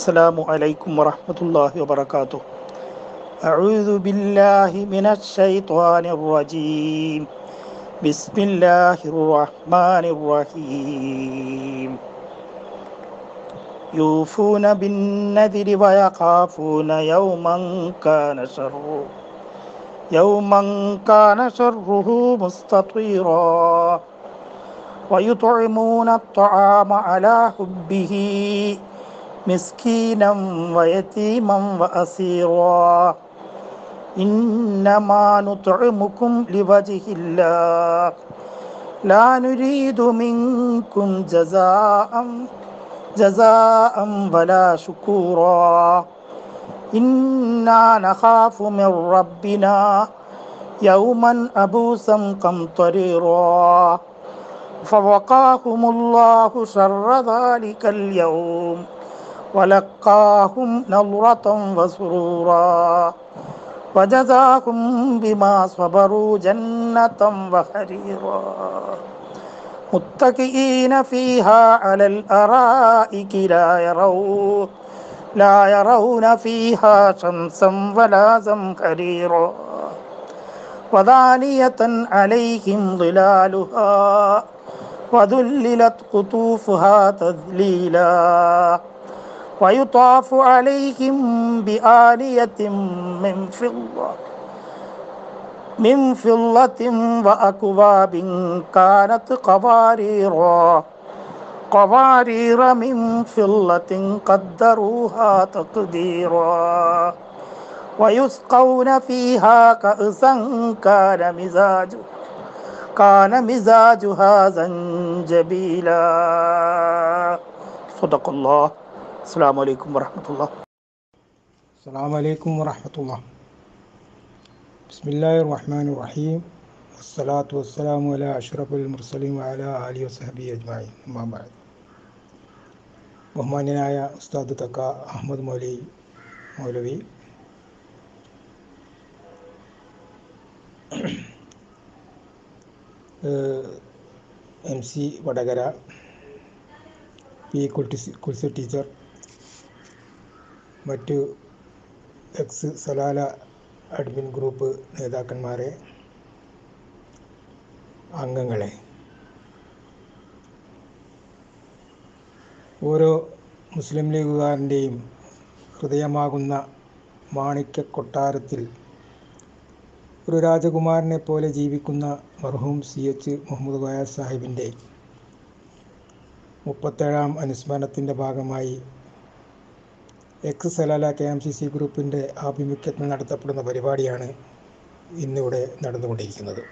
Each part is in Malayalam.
السلام عليكم ورحمة الله وبركاته أعوذ بالله من الشيطان الرجيم بسم الله الرحمن الرحيم يوفون بالنذر ويخافون يوما كان شره يوما كان شره مستطيرا ويطعمون الطعام على حبه مسكينا ويتيما وأسيرا إنما نطعمكم لوجه الله لا نريد منكم جزاء جزاء ولا شكورا إنا نخاف من ربنا يوما أبوسا قمطريرا فوقاهم الله شر ذلك اليوم ولقاهم نظرة وسرورا وجزاهم بما صبروا جنة وحريرا متكئين فيها على الأرائك لا يرون لا يرون فيها شمسا ولا زمهريرا ودانية عليهم ظلالها وذللت قطوفها تذليلا ويطاف عليهم بآنية من فضة من فضة وأكواب كانت قواريرا قوارير من فضة قدروها تقديرا ويسقون فيها كأسا كان مزاجه كان مزاجها زنجبيلا صدق الله السلام عليكم ورحمة الله السلام عليكم ورحمة الله بسم الله الرحمن الرحيم والصلاة والسلام على أشرف المرسلين وعلى آله وصحبه أجمعين أما بعد ബഹുമാന്യനായ ഉസ്താദ് തക്ക അഹമ്മദ് മൗലി മൗലവി M C Vadakara P Kulsi Kulsi teacher മറ്റു എക്സ് സലാല അഡ്മിൻ ഗ്രൂപ്പ് നേതാക്കന്മാരെ അംഗങ്ങളെ ഓരോ മുസ്ലിം ലീഗുകാരൻ്റെയും ഹൃദയമാകുന്ന മാണിക്യ കൊട്ടാരത്തിൽ ഒരു രാജകുമാരനെ പോലെ ജീവിക്കുന്ന മർഹൂം സി എച്ച് മുഹമ്മദ് കോയ സാഹിബിൻ്റെ മുപ്പത്തേഴാം അനുസ്മരണത്തിൻ്റെ ഭാഗമായി ex Salalah K M C C ഗ്രൂപ്പിൻ്റെ ആഭിമുഖ്യത്തിൽ നടത്തപ്പെടുന്ന പരിപാടിയാണ് ഇന്നിവിടെ നടന്നുകൊണ്ടിരിക്കുന്നത്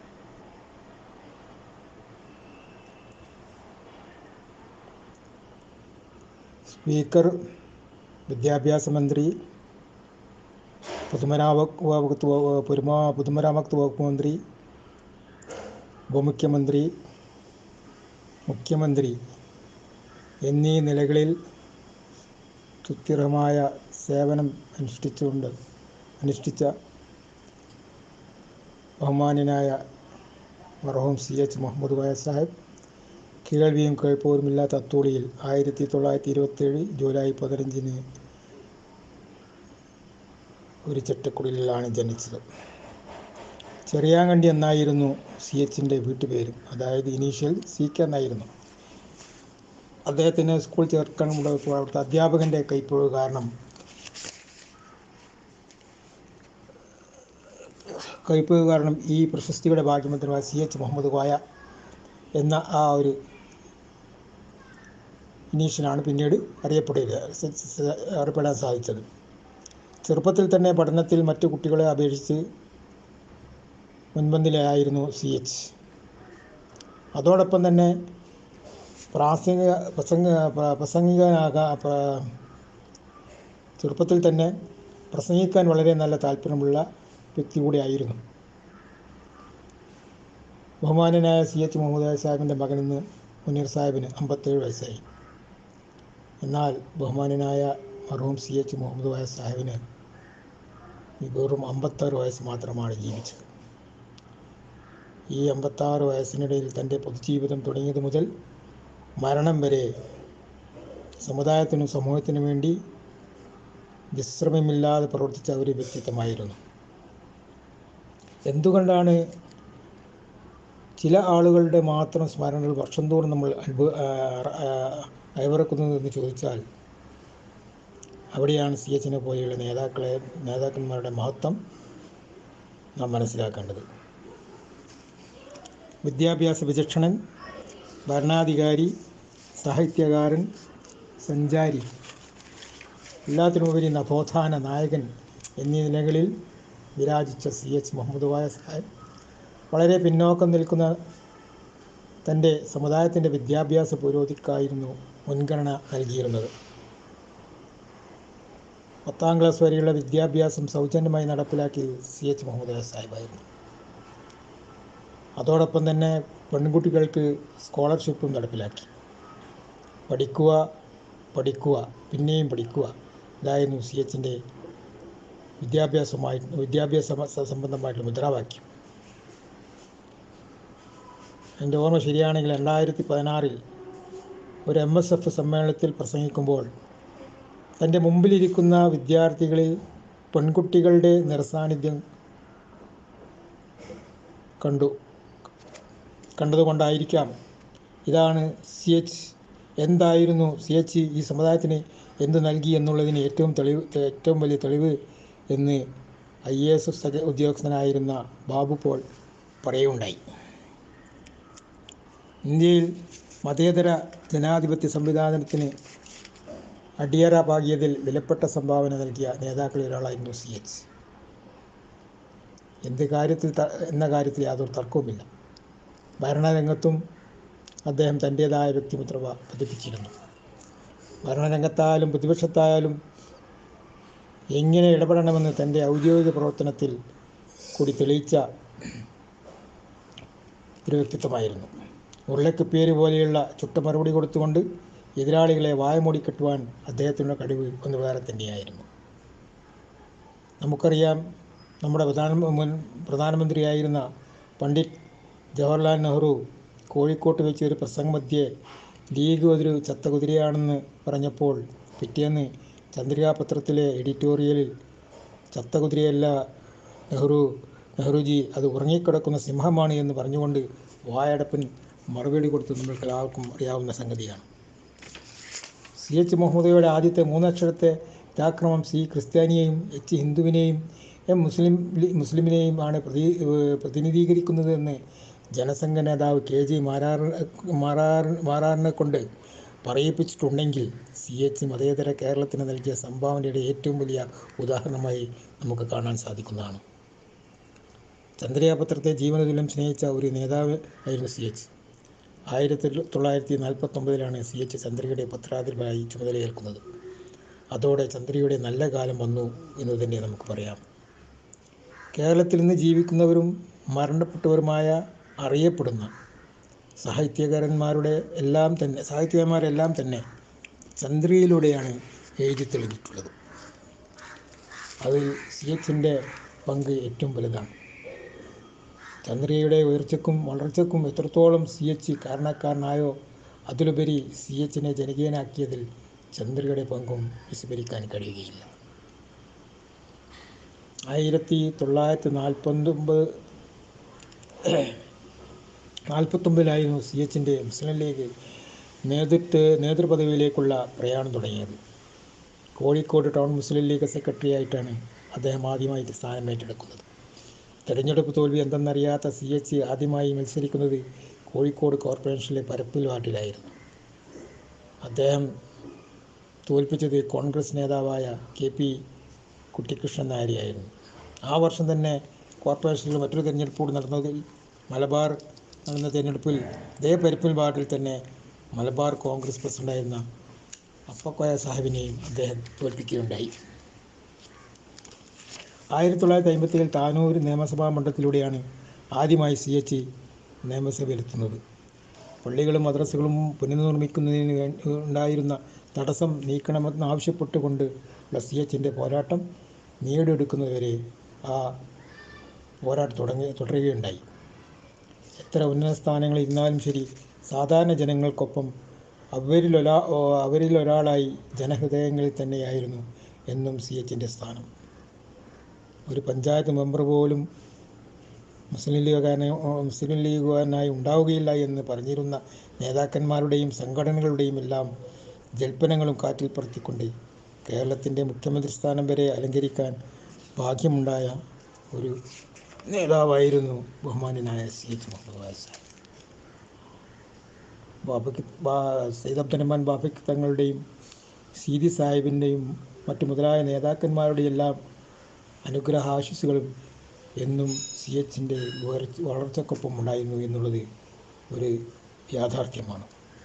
സ്പീക്കർ വിദ്യാഭ്യാസ മന്ത്രി പൊതുമരാമത്ത് വകുപ്പ് പൊരുമാ പൊതുമരാമത്ത് വകുപ്പ് മന്ത്രി ഉപമുഖ്യമന്ത്രി മുഖ്യമന്ത്രി എന്നീ നിലകളിൽ സുസ്ഥിരമായ സേവനം അനുഷ്ഠിച്ചുകൊണ്ട് അനുഷ്ഠിച്ച ബഹുമാന്യനായ മർഹൂം സി എച്ച് മുഹമ്മദ് കോയ സാഹിബ് കേൾവിയും കേൾപ്പോരുമില്ലാത്ത അത്തോളിയിൽ ആയിരത്തി തൊള്ളായിരത്തി ഇരുപത്തേഴ് ജൂലൈ പതിനഞ്ചിന് ഒരു ചെറ്റക്കുടിലാണ് ജനിച്ചത് ചെറിയാങ്കണ്ടി എന്നായിരുന്നു സി എച്ചിൻ്റെ വീട്ടുപേരും അതായത് ഇനീഷ്യൽ സി കെ എന്നായിരുന്നു അദ്ദേഹത്തിന് സ്കൂൾ ചേർക്കാനുള്ള അവിടുത്തെ അധ്യാപകൻ്റെ കൈപ്പൊഴ് കാരണം കൈപ്പൊഴ് കാരണം ഈ പ്രശസ്തിയുടെ ഭാഗ്യമന്ത്രമായ സി എച്ച് മുഹമ്മദ് കോയ എന്ന ആ ഒരു ഇനീഷ്യലാണ് പിന്നീട് അറിയപ്പെടുക അറിയപ്പെടാൻ സാധിച്ചത് ചെറുപ്പത്തിൽ തന്നെ പഠനത്തിൽ മറ്റു കുട്ടികളെ അപേക്ഷിച്ച് മുൻപന്തിലായിരുന്നു സി എച്ച് അതോടൊപ്പം തന്നെ പ്രാസംഗിക പ്രസംഗ പ്രസംഗികനാകാ ചെറുപ്പത്തിൽ തന്നെ പ്രസംഗിക്കാൻ വളരെ നല്ല താല്പര്യമുള്ള വ്യക്തി കൂടിയായിരുന്നു ബഹുമാനനായ സി എച്ച് മുഹമ്മദ് സാഹിബിൻ്റെ മകൻ ഇന്ന് മുനീർ സാഹിബിന് അമ്പത്തേഴ് വയസ്സായി എന്നാൽ ബഹുമാനനായ മർഹൂം സി എച്ച് മുഹമ്മദ് വായ സാഹിബിന് വെറും അമ്പത്താറ് വയസ്സ് മാത്രമാണ് ജീവിച്ചത് ഈ അമ്പത്താറ് വയസ്സിനിടയിൽ തൻ്റെ പൊതുജീവിതം തുടങ്ങിയത് മുതൽ മരണം വരെ സമുദായത്തിനും സമൂഹത്തിനും വേണ്ടി വിശ്രമമില്ലാതെ പ്രവർത്തിച്ച ഒരു വ്യക്തിത്വമായിരുന്നു എന്തുകൊണ്ടാണ് ചില ആളുകളുടെ മാത്രം സ്മരണകൾ വർഷം തോറും നമ്മൾ അനുഭവ അയവിറക്കുന്നത് എന്ന് ചോദിച്ചാൽ അവിടെയാണ് സി എച്ചിനെ പോലെയുള്ള നേതാക്കളെ നേതാക്കന്മാരുടെ മഹത്വം നാം മനസ്സിലാക്കേണ്ടത് വിദ്യാഭ്യാസ വിചക്ഷണൻ ഭരണാധികാരി സാഹിത്യകാരൻ സഞ്ചാരി എല്ലാത്തിനുപരി നവോത്ഥാന നായകൻ എന്നീ നിലകളിൽ വിരാജിച്ച സി എച്ച് മുഹമ്മദ് വായ സാഹിബ് വളരെ പിന്നോക്കം നിൽക്കുന്ന തൻ്റെ സമുദായത്തിൻ്റെ വിദ്യാഭ്യാസ പുരോഗതിക്കായിരുന്നു മുൻഗണന നൽകിയിരുന്നത് പത്താം ക്ലാസ് വരെയുള്ള വിദ്യാഭ്യാസം സൗജന്യമായി നടപ്പിലാക്കിയത് സി എച്ച് മുഹമ്മദ് വായ സാഹിബായിരുന്നു അതോടൊപ്പം തന്നെ പെൺകുട്ടികൾക്ക് സ്കോളർഷിപ്പും നടപ്പിലാക്കി പഠിക്കുക പഠിക്കുക പിന്നെയും പഠിക്കുക ഇതായിരുന്നു സി എച്ചിൻ്റെ വിദ്യാഭ്യാസമായി വിദ്യാഭ്യാസ സംബന്ധമായിട്ടുള്ള മുദ്രാവാക്യം എൻ്റെ ഓർമ്മ ശരിയാണെങ്കിൽ രണ്ടായിരത്തി പതിനാറിൽ ഒരു എം എസ് എഫ് സമ്മേളനത്തിൽ പ്രസംഗിക്കുമ്പോൾ തൻ്റെ മുമ്പിലിരിക്കുന്ന വിദ്യാർത്ഥികളിൽ പെൺകുട്ടികളുടെ നിറസാന്നിധ്യം കണ്ടു കണ്ടതുകൊണ്ടായിരിക്കാം ഇതാണ് സി എച്ച് എന്തായിരുന്നു സി എച്ച് ഈ സമുദായത്തിന് എന്ത് നൽകി എന്നുള്ളതിന് ഏറ്റവും തെളിവ് ഏറ്റവും വലിയ തെളിവ് എന്ന് ഐ എ എസ് ഉദ്യോഗസ്ഥനായിരുന്ന ബാബു പോൾ പറയുകയുണ്ടായി ഇന്ത്യയിൽ മതേതര ജനാധിപത്യ സംവിധാനത്തിന് അടിയറ പാകിയതിൽ വിലപ്പെട്ട സംഭാവന നൽകിയ നേതാക്കളിൽ ഒരാളായിരുന്നു സി എച്ച് എന്ത് കാര്യത്തിൽ എന്ന കാര്യത്തിൽ യാതൊരു തർക്കവുമില്ല ഭരണരംഗത്തും അദ്ദേഹം തൻ്റേതായ വ്യക്തിമുദ്ര പതിപ്പിച്ചിരുന്നു ഭരണരംഗത്തായാലും പ്രതിപക്ഷത്തായാലും എങ്ങനെ ഇടപെടണമെന്ന് തൻ്റെ ഔദ്യോഗിക പ്രവർത്തനത്തിൽ കൂടി തെളിയിച്ച ഒരു വ്യക്തിത്വമായിരുന്നു ഉരുളക്കുപ്പേര് പോലെയുള്ള ചുട്ട മറുപടി കൊടുത്തുകൊണ്ട് എതിരാളികളെ വായമൂടിക്കെട്ടുവാൻ അദ്ദേഹത്തിനുള്ള കഴിവ് ഒന്ന് വേറെ തന്നെയായിരുന്നു നമുക്കറിയാം നമ്മുടെ പ്രധാന മുൻ പ്രധാനമന്ത്രിയായിരുന്ന പണ്ഡിറ്റ് ജവഹർലാൽ നെഹ്റു കോഴിക്കോട്ട് വെച്ച് ഒരു പ്രസംഗമധ്യേ ലീഗ് ഒരു ചത്ത കുതിരയാണെന്ന് പറഞ്ഞപ്പോൾ പിറ്റേന്ന് ചന്ദ്രികാ പത്രത്തിലെ എഡിറ്റോറിയലിൽ ചത്ത കുതിരയല്ല നെഹ്റു നെഹ്റുജി അത് ഉറങ്ങിക്കിടക്കുന്ന സിംഹമാണ് എന്ന് പറഞ്ഞുകൊണ്ട് വായടപ്പൻ മറുപടി കൊടുത്ത് നമ്മൾക്ക് എല്ലാവർക്കും അറിയാവുന്ന സംഗതിയാണ് സി എച്ച് മുഹമ്മദയുടെ ആദ്യത്തെ മൂന്നക്ഷരത്തെ ഇതാക്രമം സി ക്രിസ്ത്യാനിയെയും എച്ച് ഹിന്ദുവിനെയും എം മുസ്ലിം മുസ്ലിമിനെയും ആണ് പ്രതി പ്രതിനിധീകരിക്കുന്നത് എന്ന് ജനസംഘ നേതാവ് കെ ജി മാരാർ മാറാർ മാറാറിനെ കൊണ്ട് പറയിപ്പിച്ചിട്ടുണ്ടെങ്കിൽ സി എച്ച് മതേതര കേരളത്തിന് നൽകിയ സംഭാവനയുടെ ഏറ്റവും വലിയ ഉദാഹരണമായി നമുക്ക് കാണാൻ സാധിക്കുന്നതാണ് ചന്ദ്രയാ പത്രത്തെ ജീവനതുല്യം സ്നേഹിച്ച ഒരു നേതാവ് ആയിരുന്നു സി എച്ച് ആയിരത്തി തൊള്ളായിരത്തി നാൽപ്പത്തൊമ്പതിലാണ് സി എച്ച് ചന്ദ്രികയുടെ പത്രാധിപരായി ചുമതലയേൽക്കുന്നത് അതോടെ ചന്ദ്രികയുടെ നല്ല കാലം വന്നു എന്ന് തന്നെ നമുക്ക് പറയാം കേരളത്തിൽ നിന്ന് ജീവിക്കുന്നവരും മരണപ്പെട്ടവരുമായ അറിയപ്പെടുന്ന സാഹിത്യകാരന്മാരുടെ എല്ലാം തന്നെ സാഹിത്യകാരന്മാരെല്ലാം തന്നെ ചന്ദ്രികയിലൂടെയാണ് എഴുതി തെളിഞ്ഞിട്ടുള്ളത് അതിൽ സി എച്ചിൻ്റെ പങ്ക് ഏറ്റവും വലുതാണ് ചന്ദ്രികയുടെ ഉയർച്ചയ്ക്കും വളർച്ചയ്ക്കും എത്രത്തോളം സി എച്ച് കാരണക്കാരനായോ അതിലുപരി സി എച്ചിനെ ജനകീയനാക്കിയതിൽ ചന്ദ്രികയുടെ പങ്കും വിസ്മരിക്കാൻ കഴിയുകയില്ല ആയിരത്തി തൊള്ളായിരത്തി നാൽപ്പത്തൊമ്പത് നാൽപ്പത്തൊമ്പതിലായിരുന്നു സി എച്ചിൻ്റെ മുസ്ലിം ലീഗ് നേതൃത്വ നേതൃപദവിയിലേക്കുള്ള പ്രയാണം തുടങ്ങിയത് Kozhikode town Muslim League secretary ആയിട്ടാണ് അദ്ദേഹം ആദ്യമായി സ്ഥാനം ഏറ്റെടുക്കുന്നത് തെരഞ്ഞെടുപ്പ് തോൽവി എന്തെന്നറിയാത്ത സി എച്ച് ആദ്യമായി മത്സരിക്കുന്നത് കോഴിക്കോട് കോർപ്പറേഷനിലെ പരപ്പിൽ വാർഡിലായിരുന്നു അദ്ദേഹം തോൽപ്പിച്ചത് കോൺഗ്രസ് നേതാവായ കെ പി കുട്ടിക്കൃഷ്ണൻ നായരെയായിരുന്നു ആ വർഷം തന്നെ കോർപ്പറേഷനിൽ മറ്റൊരു തെരഞ്ഞെടുപ്പ് കൂടി നടന്നതിൽ മലബാർ നടന്ന തെരഞ്ഞെടുപ്പിൽ ഇതേ പരപ്പിൽ വാർഡിൽ തന്നെ മലബാർ കോൺഗ്രസ് പ്രസിഡന്റായിരുന്ന അപ്പക്കോയ സാഹിബിനെയും അദ്ദേഹം തോൽപ്പിക്കുകയുണ്ടായി ആയിരത്തി തൊള്ളായിരത്തി അമ്പത്തിയേഴിൽ താനൂർ നിയമസഭാ മണ്ഡലത്തിലൂടെയാണ് ആദ്യമായി സി എച്ച് നിയമസഭയിലെത്തുന്നത് പള്ളികളും മദ്രസകളും പുനർനിർമ്മിക്കുന്നതിന് വേ- ഉണ്ടായിരുന്ന തടസ്സം നീക്കണമെന്ന് ആവശ്യപ്പെട്ടുകൊണ്ട് ഉള്ള സി എച്ചിൻ്റെ പോരാട്ടം നേടിയെടുക്കുന്നതുവരെ ആ പോരാട്ടം തുടങ്ങി തുടരുകയുണ്ടായി എത്ര ഉന്നത സ്ഥാനങ്ങളിൽ ഇരുന്നാലും ശരി സാധാരണ ജനങ്ങൾക്കൊപ്പം അവരിലൊരാ ഓ, അവരിലൊരാളായി ജനഹൃദയങ്ങളിൽ തന്നെയായിരുന്നു എന്നും സി എച്ചിൻ്റെ സ്ഥാനം ഒരു പഞ്ചായത്ത് മെമ്പർ പോലും മുസ്ലിം ലീഗുകാരനെ മുസ്ലിം ലീഗുകാരനായി ഉണ്ടാവുകയില്ല എന്ന് പറഞ്ഞിരുന്ന നേതാക്കന്മാരുടെയും സംഘടനകളുടെയും എല്ലാം ജൽപ്പനങ്ങളും കാറ്റിൽ പറത്തിക്കൊണ്ട് കേരളത്തിൻ്റെ മുഖ്യമന്ത്രി സ്ഥാനം വരെ അലങ്കരിക്കാൻ ഭാഗ്യമുണ്ടായ ഒരു നേതാവായിരുന്നു ബഹുമാനനായ സി എച്ച് മുഹമ്മദ് വാസാൻ ബാബയ്ക്ക് ബാ സയ്യിദ് അബ്ദുറഹ്മാൻ ബാബയ്ക്ക് തങ്ങളുടെയും സീതി സാഹിബിൻ്റെയും മറ്റു മുതലായ നേതാക്കന്മാരുടെ എല്ലാം അനുഗ്രഹ ആശിസുകളും എന്നും സി എച്ചിൻ്റെ വളർച്ചക്കൊപ്പം ഉണ്ടായിരുന്നു എന്നുള്ളത് ഒരു യാഥാർത്ഥ്യമാണ്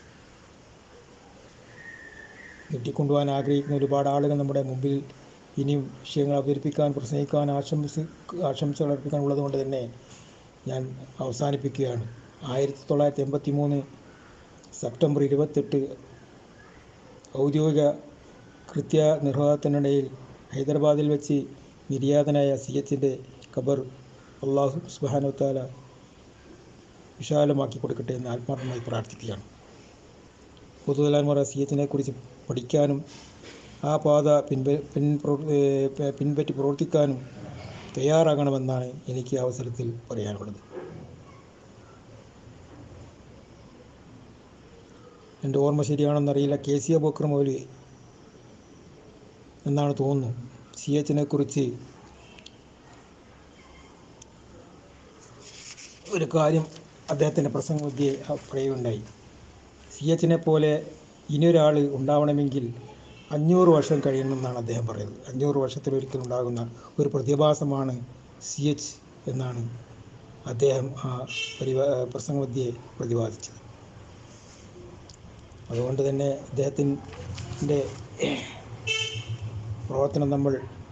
നീട്ടിക്കൊണ്ടുപോകാൻ ആഗ്രഹിക്കുന്ന ഒരുപാട് ആളുകൾ നമ്മുടെ മുമ്പിൽ ഇനിയും വിഷയങ്ങൾ അവതരിപ്പിക്കാൻ പ്രസംഗിക്കാൻ ആശംസ ആശംസകൾ അർപ്പിക്കാൻ ഉള്ളതുകൊണ്ട് തന്നെ ഞാൻ അവസാനിപ്പിക്കുകയാണ് ആയിരത്തി തൊള്ളായിരത്തി എൺപത്തി മൂന്ന് സെപ്റ്റംബർ ഇരുപത്തെട്ട് ഔദ്യോഗിക കൃത്യ നിർവാഹത്തിനിടയിൽ ഹൈദരാബാദിൽ വെച്ച് നിര്യാതനായ സി എച്ചിൻ്റെ ഖബർ അള്ളാഹു സുബാനുത്താല വിശാലമാക്കി കൊടുക്കട്ടെ എന്ന് ആത്മാർത്ഥമായി പ്രാർത്ഥിക്കുകയാണ് പുതുതലമുറ സി എച്ചിനെ കുറിച്ച് പഠിക്കാനും ആ പാത പിൻപ പിൻ പ്രവർ- ഏ, പ- പിൻപറ്റി പ്രവർത്തിക്കാനും തയ്യാറാകണമെന്നാണ് എനിക്ക് ഈ അവസരത്തിൽ പറയാനുള്ളത് എൻ്റെ ഓർമ്മ ശരിയാണെന്നറിയില്ല കെ സി അബൂക്കർ മൗലി എന്നാണ് തോന്നുന്നു സി എച്ചിനെ കുറിച്ച് ഒരു കാര്യം അദ്ദേഹത്തിൻ്റെ പ്രസംഗബുദ്ധിയെ പറയുകയുണ്ടായി സി എച്ചിനെ പോലെ ഇനിയൊരാൾ ഉണ്ടാവണമെങ്കിൽ അഞ്ഞൂറ് വർഷം കഴിയണമെന്നാണ് അദ്ദേഹം പറയുന്നത് അഞ്ഞൂറ് വർഷത്തിലൊരിക്കൽ ഉണ്ടാകുന്ന ഒരു പ്രതിഭാസമാണ് സി എച്ച് എന്നാണ് അദ്ദേഹം ആ പരിപാ പ്രസംഗബുദ്ധിയെ പ്രതിപാദിച്ചത് അതുകൊണ്ട് തന്നെ അദ്ദേഹത്തിൻ്റെ പ്രവർത്തനം നമ്മൾ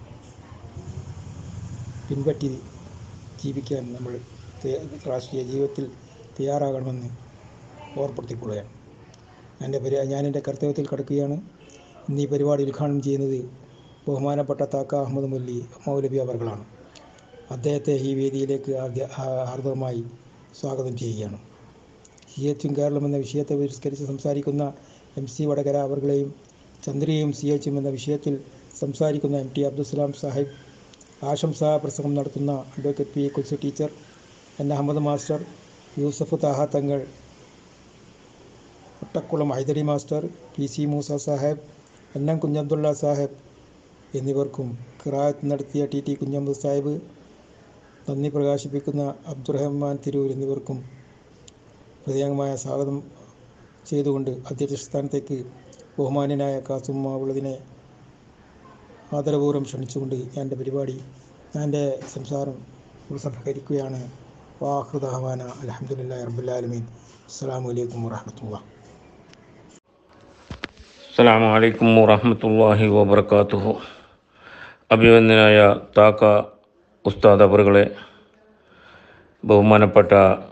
പിൻപറ്റി ജീവിക്കാൻ നമ്മൾ തയ്യ- രാഷ്ട്രീയ ജീവിതത്തിൽ തയ്യാറാകണമെന്ന് ഓർപ്പെടുത്തിക്കൊള്ളുകയാണ് എൻ്റെ പരി ഞാനെൻ്റെ കർത്തവ്യത്തിൽ കടക്കുകയാണ് ഇന്ന് ഈ പരിപാടി ഉദ്ഘാടനം ചെയ്യുന്നത് ബഹുമാനപ്പെട്ട താക്ക അഹമ്മദ് മൊല്ലി മൗലവി അവർകളാണ് അദ്ദേഹത്തെ ഈ വേദിയിലേക്ക് ആദ്യ ആ- ഹാർദവമായി സ്വാഗതം ചെയ്യുകയാണ് സി എച്ചും കേരളം എന്ന വിഷയത്തെ വിസ്കരിച്ച് സംസാരിക്കുന്ന എം സി വടകര അവർകളെയും ചന്ദ്രയും സി എച്ചും എന്ന വിഷയത്തിൽ സംസാരിക്കുന്ന എം ടി അബ്ദുസ്സലാം സാഹിബ് ആശംസാ പ്രസംഗം നടത്തുന്ന advocate P Kulsu teacher N Ahammed master Yusuf Thaha Thangal Ottakkulam Haidari master P C Moosa Saheb N M Kunhabdulla Saheb എന്നിവർക്കും ഖിറാത്ത് നടത്തിയ ടി ടി കുഞ്ഞമ്മദ് സാഹിബ് നന്ദി പ്രകാശിപ്പിക്കുന്ന അബ്ദുറഹ്മാൻ തിരൂർ എന്നിവർക്കും ഹൃദയംഗമായ സ്വാഗതം ചെയ്തുകൊണ്ട് അധ്യക്ഷ സ്ഥാനത്തേക്ക് ബഹുമാന്യനായ കാസും മാവുള്ളതിനെ ആദരപൂർവ്വം ക്ഷണിച്ചുകൊണ്ട് ഞാൻ എൻ്റെ പരിപാടി ഞാൻ എൻ്റെ സംസാരം ഉപസംഹരിക്കുകയാണ് വാഹൃദാന അലഹമുല്ലാ റബുല്ലാലമീൻ അസ്സാം വലൈക്കും വാഹമത്തുള്ള അസ്സലാമു അലൈക്കും വറഹ്മത്തുള്ളാഹി വബർക്കാത്തുഹു അഭിവന്ദനായ താക്ക ഉസ്താദ് അവറുകളെ ബഹുമാനപ്പെട്ട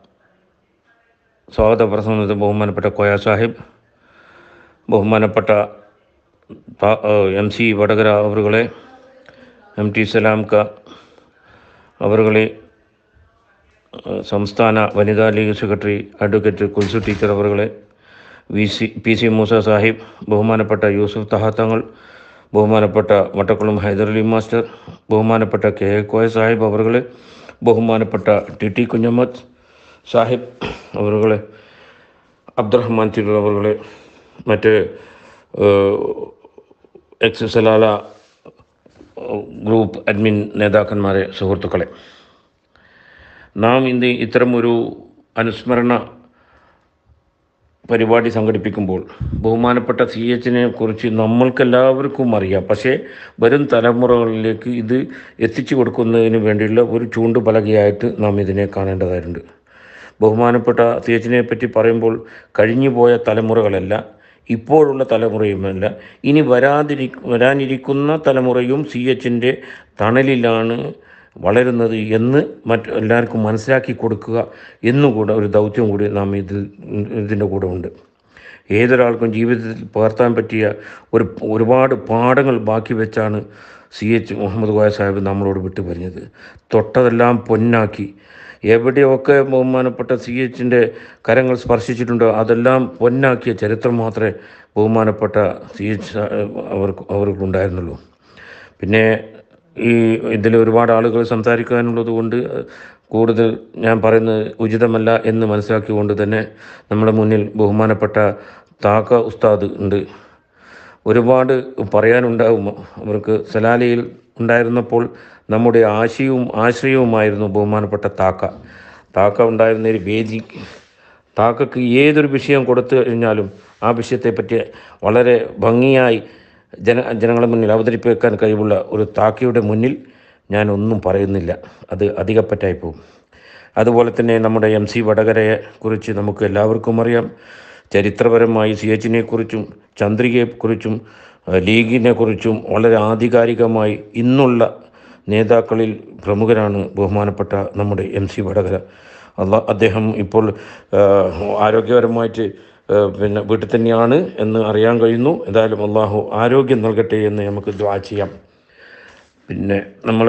സ്വാഗത പ്രസംഗത്തിൽ ബഹുമാനപ്പെട്ട കോയ സാഹിബ് ബഹുമാനപ്പെട്ട താ- ഏഹ് എം സി വടകര അവറുകളെ എം ടി സലാം ക അവറുകളെ ഏഹ് സംസ്ഥാന വനിതാ league secretary advocate Kulsu teacher അവറുകളെ V C P C Moosa Sahib ബഹുമാനപ്പെട്ട യൂസുഫ് തഹാത്തങ്ങൾ ബഹുമാനപ്പെട്ട മട്ടക്കുളം ഹൈദരലി മാസ്റ്റർ ബഹുമാനപ്പെട്ട കെ എ കോയ സാഹിബ് അവറുകളെ ബഹുമാനപ്പെട്ട ടി ടി കുഞ്ഞമ്മദ് സാഹിബ് അവറുകളെ അബ്ദുറഹ്മാൻ തിരൂർ അവറുകളെ മറ്റ് ഏഹ്, എക്സ് സലാല ഗ്രൂപ്പ് അഡ്മിൻ നേതാക്കന്മാരെ സുഹൃത്തുക്കളെ നാം ഇന്ന് ഇത്തരമൊരു അനുസ്മരണ പരിപാടി സംഘടിപ്പിക്കുമ്പോൾ ബഹുമാനപ്പെട്ട സി എച്ചിനെ കുറിച്ച് നമ്മൾക്കെല്ലാവർക്കും അറിയാം പക്ഷേ വരും തലമുറകളിലേക്ക് ഇത് എത്തിച്ചു കൊടുക്കുന്നതിന് വേണ്ടിയുള്ള ഒരു ചൂണ്ടുപലകയായിട്ട് നാം ഇതിനെ കാണേണ്ടതായിട്ടുണ്ട് ബഹുമാനപ്പെട്ട സി എച്ചിനെ പറ്റി പറയുമ്പോൾ കഴിഞ്ഞുപോയ തലമുറകളല്ല ഇപ്പോഴുള്ള തലമുറയുമല്ല ഇനി വരാതിരി വരാനിരിക്കുന്ന തലമുറയും സി എച്ചിൻ്റെ തണലിലാണ് വളരുന്നത് എന്ന് മറ്റ് എല്ലാവർക്കും മനസ്സിലാക്കി കൊടുക്കുക എന്നുകൂടെ ഒരു ദൗത്യം കൂടി നാം ഇതിൽ ഇതിൻ്റെ കൂടെ ഉണ്ട് ഏതൊരാൾക്കും ജീവിതത്തിൽ പകർത്താൻ പറ്റിയ ഒരു ഒരുപാട് പാഠങ്ങൾ ബാക്കി വെച്ചാണ് സി എച്ച് മുഹമ്മദ് കോയ സാഹിബ് നമ്മളോട് വിട്ടു പറഞ്ഞത് തൊട്ടതെല്ലാം പൊന്നാക്കി എവിടെയൊക്കെ ബഹുമാനപ്പെട്ട സി എച്ചിൻ്റെ കരങ്ങൾ സ്പർശിച്ചിട്ടുണ്ടോ അതെല്ലാം പൊന്നാക്കിയ ചരിത്രം മാത്രമേ ബഹുമാനപ്പെട്ട സി എച്ച് അവർക്ക് അവർക്കുണ്ടായിരുന്നുള്ളൂ പിന്നെ ഈ ഇതിൽ ഒരുപാട് ആളുകൾ സംസാരിക്കാനുള്ളത് കൊണ്ട് കൂടുതൽ ഞാൻ പറയുന്നത് ഉചിതമല്ല എന്ന് മനസ്സിലാക്കിക്കൊണ്ട് തന്നെ നമ്മുടെ മുന്നിൽ ബഹുമാനപ്പെട്ട താക്ക ഉസ്താദ് ഉണ്ട് ഒരുപാട് പറയാനുണ്ടാകും അവർക്ക് സലാലയിൽ ഉണ്ടായിരുന്നപ്പോൾ നമ്മുടെ ആശയവും ആശ്രയവുമായിരുന്നു ബഹുമാനപ്പെട്ട താക്ക താക്ക ഉണ്ടായിരുന്ന ഒരു വേദി താക്കക്ക് ഏതൊരു വിഷയം കൊടുത്തു കഴിഞ്ഞാലും ആ വിഷയത്തെപ്പറ്റി വളരെ ഭംഗിയായി ജന ജനങ്ങളുടെ മുന്നിൽ അവതരിപ്പിക്കാൻ കഴിവുള്ള ഒരു താക്കയുടെ മുന്നിൽ ഞാൻ ഒന്നും പറയുന്നില്ല അത് അധികപ്പറ്റായി പോകും അതുപോലെ തന്നെ നമ്മുടെ എം സി വടകരയെ കുറിച്ച് നമുക്ക് എല്ലാവർക്കും അറിയാം ചരിത്രപരമായി സി എച്ചിനെ കുറിച്ചും ചന്ദ്രികയെക്കുറിച്ചും ലീഗിനെ കുറിച്ചും വളരെ ആധികാരികമായി ഇന്നുള്ള നേതാക്കളിൽ പ്രമുഖരാണ് ബഹുമാനപ്പെട്ട നമ്മുടെ എം സി വടകര അല്ല അദ്ദേഹം ഇപ്പോൾ ആ, ആരോഗ്യപരമായിട്ട് ആ, പിന്നെ വീട്ടിൽ തന്നെയാണ് എന്ന് അറിയാൻ കഴിയുന്നു എന്തായാലും അള്ളാഹു ആരോഗ്യം നൽകട്ടെ എന്ന് നമുക്ക് ദ്വാ ചെയ്യാം പിന്നെ നമ്മൾ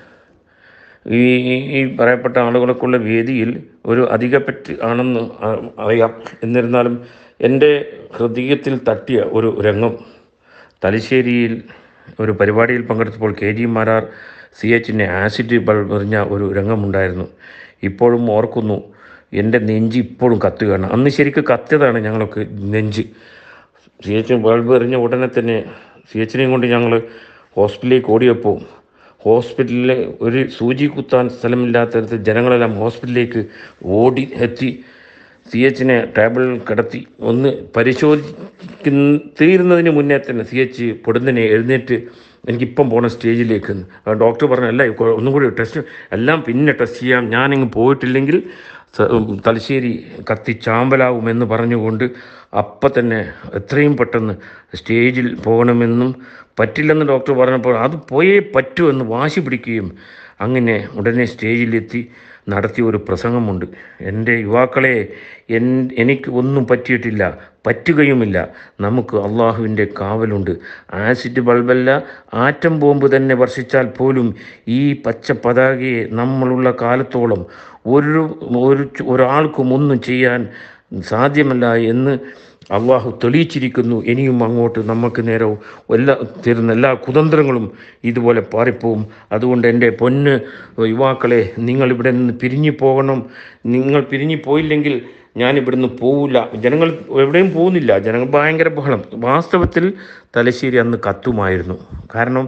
ഈ ഈ പറയപ്പെട്ട ആളുകളൊക്കെയുള്ള വേദിയിൽ ഒരു അധികപ്പറ്റ് ആണെന്ന് ആ- അറിയാം എന്നിരുന്നാലും എൻ്റെ ഹൃദയത്തിൽ തട്ടിയ ഒരു രംഗം തലശ്ശേരിയിൽ ഒരു പരിപാടിയിൽ പങ്കെടുത്തപ്പോൾ കെ ജി മാരാർ സി എച്ചിനെ ആസിഡ് ബൾബ് എറിഞ്ഞ ഒരു രംഗമുണ്ടായിരുന്നു ഇപ്പോഴും ഓർക്കുന്നു എൻ്റെ നെഞ്ച് ഇപ്പോഴും കത്തുകയാണ് അന്ന് ശരിക്കും കത്തിയതാണ് ഞങ്ങളൊക്കെ നെഞ്ച് സി എച്ച് ബൾബ് എറിഞ്ഞ ഉടനെ തന്നെ സി എച്ചിനെയും കൊണ്ട് ഞങ്ങൾ ഹോസ്പിറ്റലിലേക്ക് ഓടിയപ്പോൾ ഹോസ്പിറ്റലിൽ ഒരു സൂചി കുത്താൻ സ്ഥലമില്ലാത്തടത്ത് ജനങ്ങളെല്ലാം ഹോസ്പിറ്റലിലേക്ക് ഓടി എത്തി സി എച്ചിനെ ടേബിളിൽ കിടത്തി ഒന്ന് പരിശോധിക്കുന്ന തീരുന്നതിന് മുന്നേ തന്നെ സി എച്ച് പൊടുന്നനെ എഴുന്നേറ്റ് എനിക്കിപ്പം പോണ സ്റ്റേജിലേക്ക് ആ ഡോക്ടർ പറഞ്ഞു അല്ല കൊ- ഒന്നും കൂടി ടെസ്റ്റ് എല്ലാം പിന്നെ ടെസ്റ്റ് ചെയ്യാം ഞാനിങ്ങ് പോയിട്ടില്ലെങ്കിൽ സ- തലശ്ശേരി കത്തി ചാമ്പലാവുമെന്ന് പറഞ്ഞുകൊണ്ട് അപ്പം തന്നെ എത്രയും പെട്ടെന്ന് സ്റ്റേജിൽ പോകണമെന്നും പറ്റില്ലെന്ന് ഡോക്ടർ പറഞ്ഞപ്പോൾ അത് പോയേ പറ്റൂ എന്ന് വാശി പിടിക്കുകയും അങ്ങനെ ഉടനെ സ്റ്റേജിലെത്തി നടത്തിയ ഒരു പ്രസംഗമുണ്ട് എൻ്റെ യുവാക്കളെ എൻ എനിക്ക് ഒന്നും പറ്റിയിട്ടില്ല പറ്റുകയുമില്ല നമുക്ക് അള്ളാഹുവിൻ്റെ കാവലുണ്ട് ആസിഡ് ബൾബല്ല ആറ്റം ബോംബ് തന്നെ വർഷിച്ചാൽ പോലും ഈ പച്ച പതാകയെ നമ്മളുള്ള കാലത്തോളം ഒരു ഒരു ഒരാൾക്കും ഒന്നും ചെയ്യാൻ സാധ്യമല്ല എന്ന് അള്ളാഹു തെളിയിച്ചിരിക്കുന്നു ഇനിയും അങ്ങോട്ട് നമുക്ക് നേരെ എല്ലാ തരുന്ന എല്ലാ കുതന്ത്രങ്ങളും ഇതുപോലെ പാറിപ്പോവും അതുകൊണ്ട് എൻ്റെ പൊന്ന് യുവാക്കളെ നിങ്ങൾ ഇവിടെ നിന്ന് പിരിഞ്ഞു പോകണം നിങ്ങൾ പിരിഞ്ഞു പോയില്ലെങ്കിൽ ഞാൻ ഇവിടുന്ന് പോവില്ല ജനങ്ങൾ എവിടെയും പോകുന്നില്ല ജനങ്ങൾ ഭയങ്കര ബഹളം വാസ്തവത്തിൽ തലശ്ശേരി അന്ന് കത്തുമായിരുന്നു കാരണം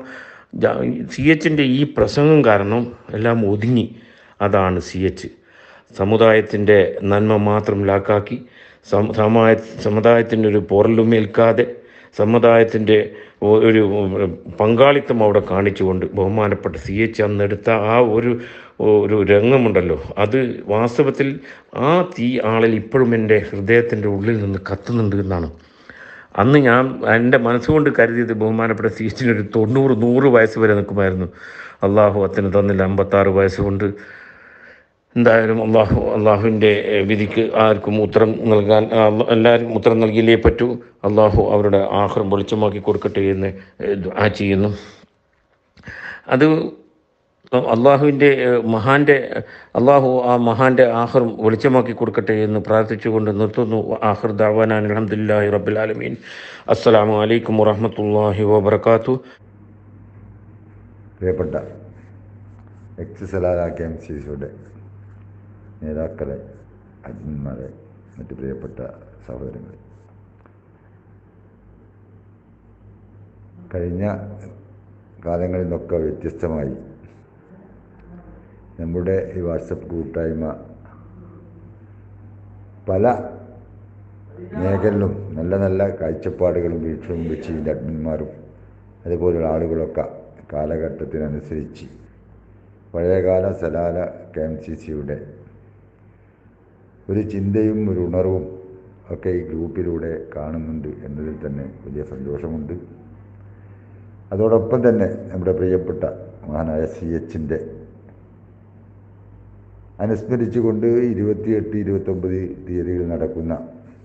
സി എച്ചിൻ്റെ ഈ പ്രസംഗം കാരണം എല്ലാം ഒതുങ്ങി അതാണ് സി എച്ച് സമുദായത്തിൻ്റെ നന്മ മാത്രം ലാക്കാക്കി സം- സമുദായ സമുദായത്തിൻ്റെ ഒരു പോറലുമേൽക്കാതെ സമുദായത്തിൻ്റെ ഒ- ഒരു പങ്കാളിത്തം അവിടെ കാണിച്ചുകൊണ്ട് ബഹുമാനപ്പെട്ട സി എച്ച് അന്നെടുത്ത ആ ഒരു ഒരു രംഗമുണ്ടല്ലോ അത് വാസ്തവത്തിൽ ആ തീ ആളിൽ ഇപ്പോഴും എൻ്റെ ഹൃദയത്തിൻ്റെ ഉള്ളിൽ നിന്ന് കത്തുന്നുണ്ട് എന്നാണ് അന്ന് ഞാൻ എൻ്റെ മനസ്സുകൊണ്ട് കരുതിയത് ബഹുമാനപ്പെട്ട സി എച്ചിന് ഒരു തൊണ്ണൂറ് നൂറ് വയസ്സ് വരെ നിൽക്കുമായിരുന്നു അള്ളാഹു അത്തിന് തന്നില്ല അമ്പത്താറ് വയസ്സുകൊണ്ട് എന്തായാലും അള്ളാഹു അള്ളാഹുവിൻ്റെ വിധിക്ക് ആർക്കും ഉത്തരം നൽകാൻ ആ, എല്ലാവരും ഉത്തരം നൽകിയില്ലേ പറ്റൂ അള്ളാഹു അവരുടെ ആഹ്റം വെളിച്ചമാക്കി കൊടുക്കട്ടെ എന്ന് ആ ചെയ്യുന്നു അത് അള്ളാഹുവിൻ്റെ മഹാൻ്റെ അള്ളാഹു ആ മഹാൻ്റെ ആഹ്റം വെളിച്ചമാക്കി കൊടുക്കട്ടെ എന്ന് പ്രാർത്ഥിച്ചുകൊണ്ട് നിർത്തുന്നു ആഹ്ർ ദാവാനാൻ അലഹമുല്ലാഹി റബ്ബുൽ ആലമീൻ അസ്സലാമു അലൈക്കും വറഹമത്തല്ലാഹി വബർക്കാത്തു പ്രിയപ്പെട്ട ex Salalah K M C സിയുടെ നേതാക്കളെ അജ്ഞന്മാരെ മറ്റ് പ്രിയപ്പെട്ട സഹോദരങ്ങളെ കഴിഞ്ഞ കാലങ്ങളിൽ നിന്നൊക്കെ വ്യത്യസ്തമായി നമ്മുടെ ഈ വാട്സപ്പ് കൂട്ടായ്മ പല മേഖലയിലും നല്ല നല്ല കാഴ്ചപ്പാടുകളും വീക്ഷണവും വെച്ച് ഇതിൻ്റെ അഡ്മിന്മാരും അതുപോലുള്ള ആളുകളൊക്കെ കാലഘട്ടത്തിനനുസരിച്ച് പഴയകാല സലാല കെ എം സി സിയുടെ ഒരു ചിന്തയും ഒരു ഉണർവും ഒക്കെ ഈ ഗ്രൂപ്പിലൂടെ കാണുന്നുണ്ട് എന്നതിൽ തന്നെ വലിയ സന്തോഷമുണ്ട് അതോടൊപ്പം തന്നെ നമ്മുടെ പ്രിയപ്പെട്ട മഹാനായ സി എച്ചിൻ്റെ അനുസ്മരിച്ചുകൊണ്ട് ഇരുപത്തിയെട്ട് ഇരുപത്തൊമ്പത് തീയതിയിൽ നടക്കുന്ന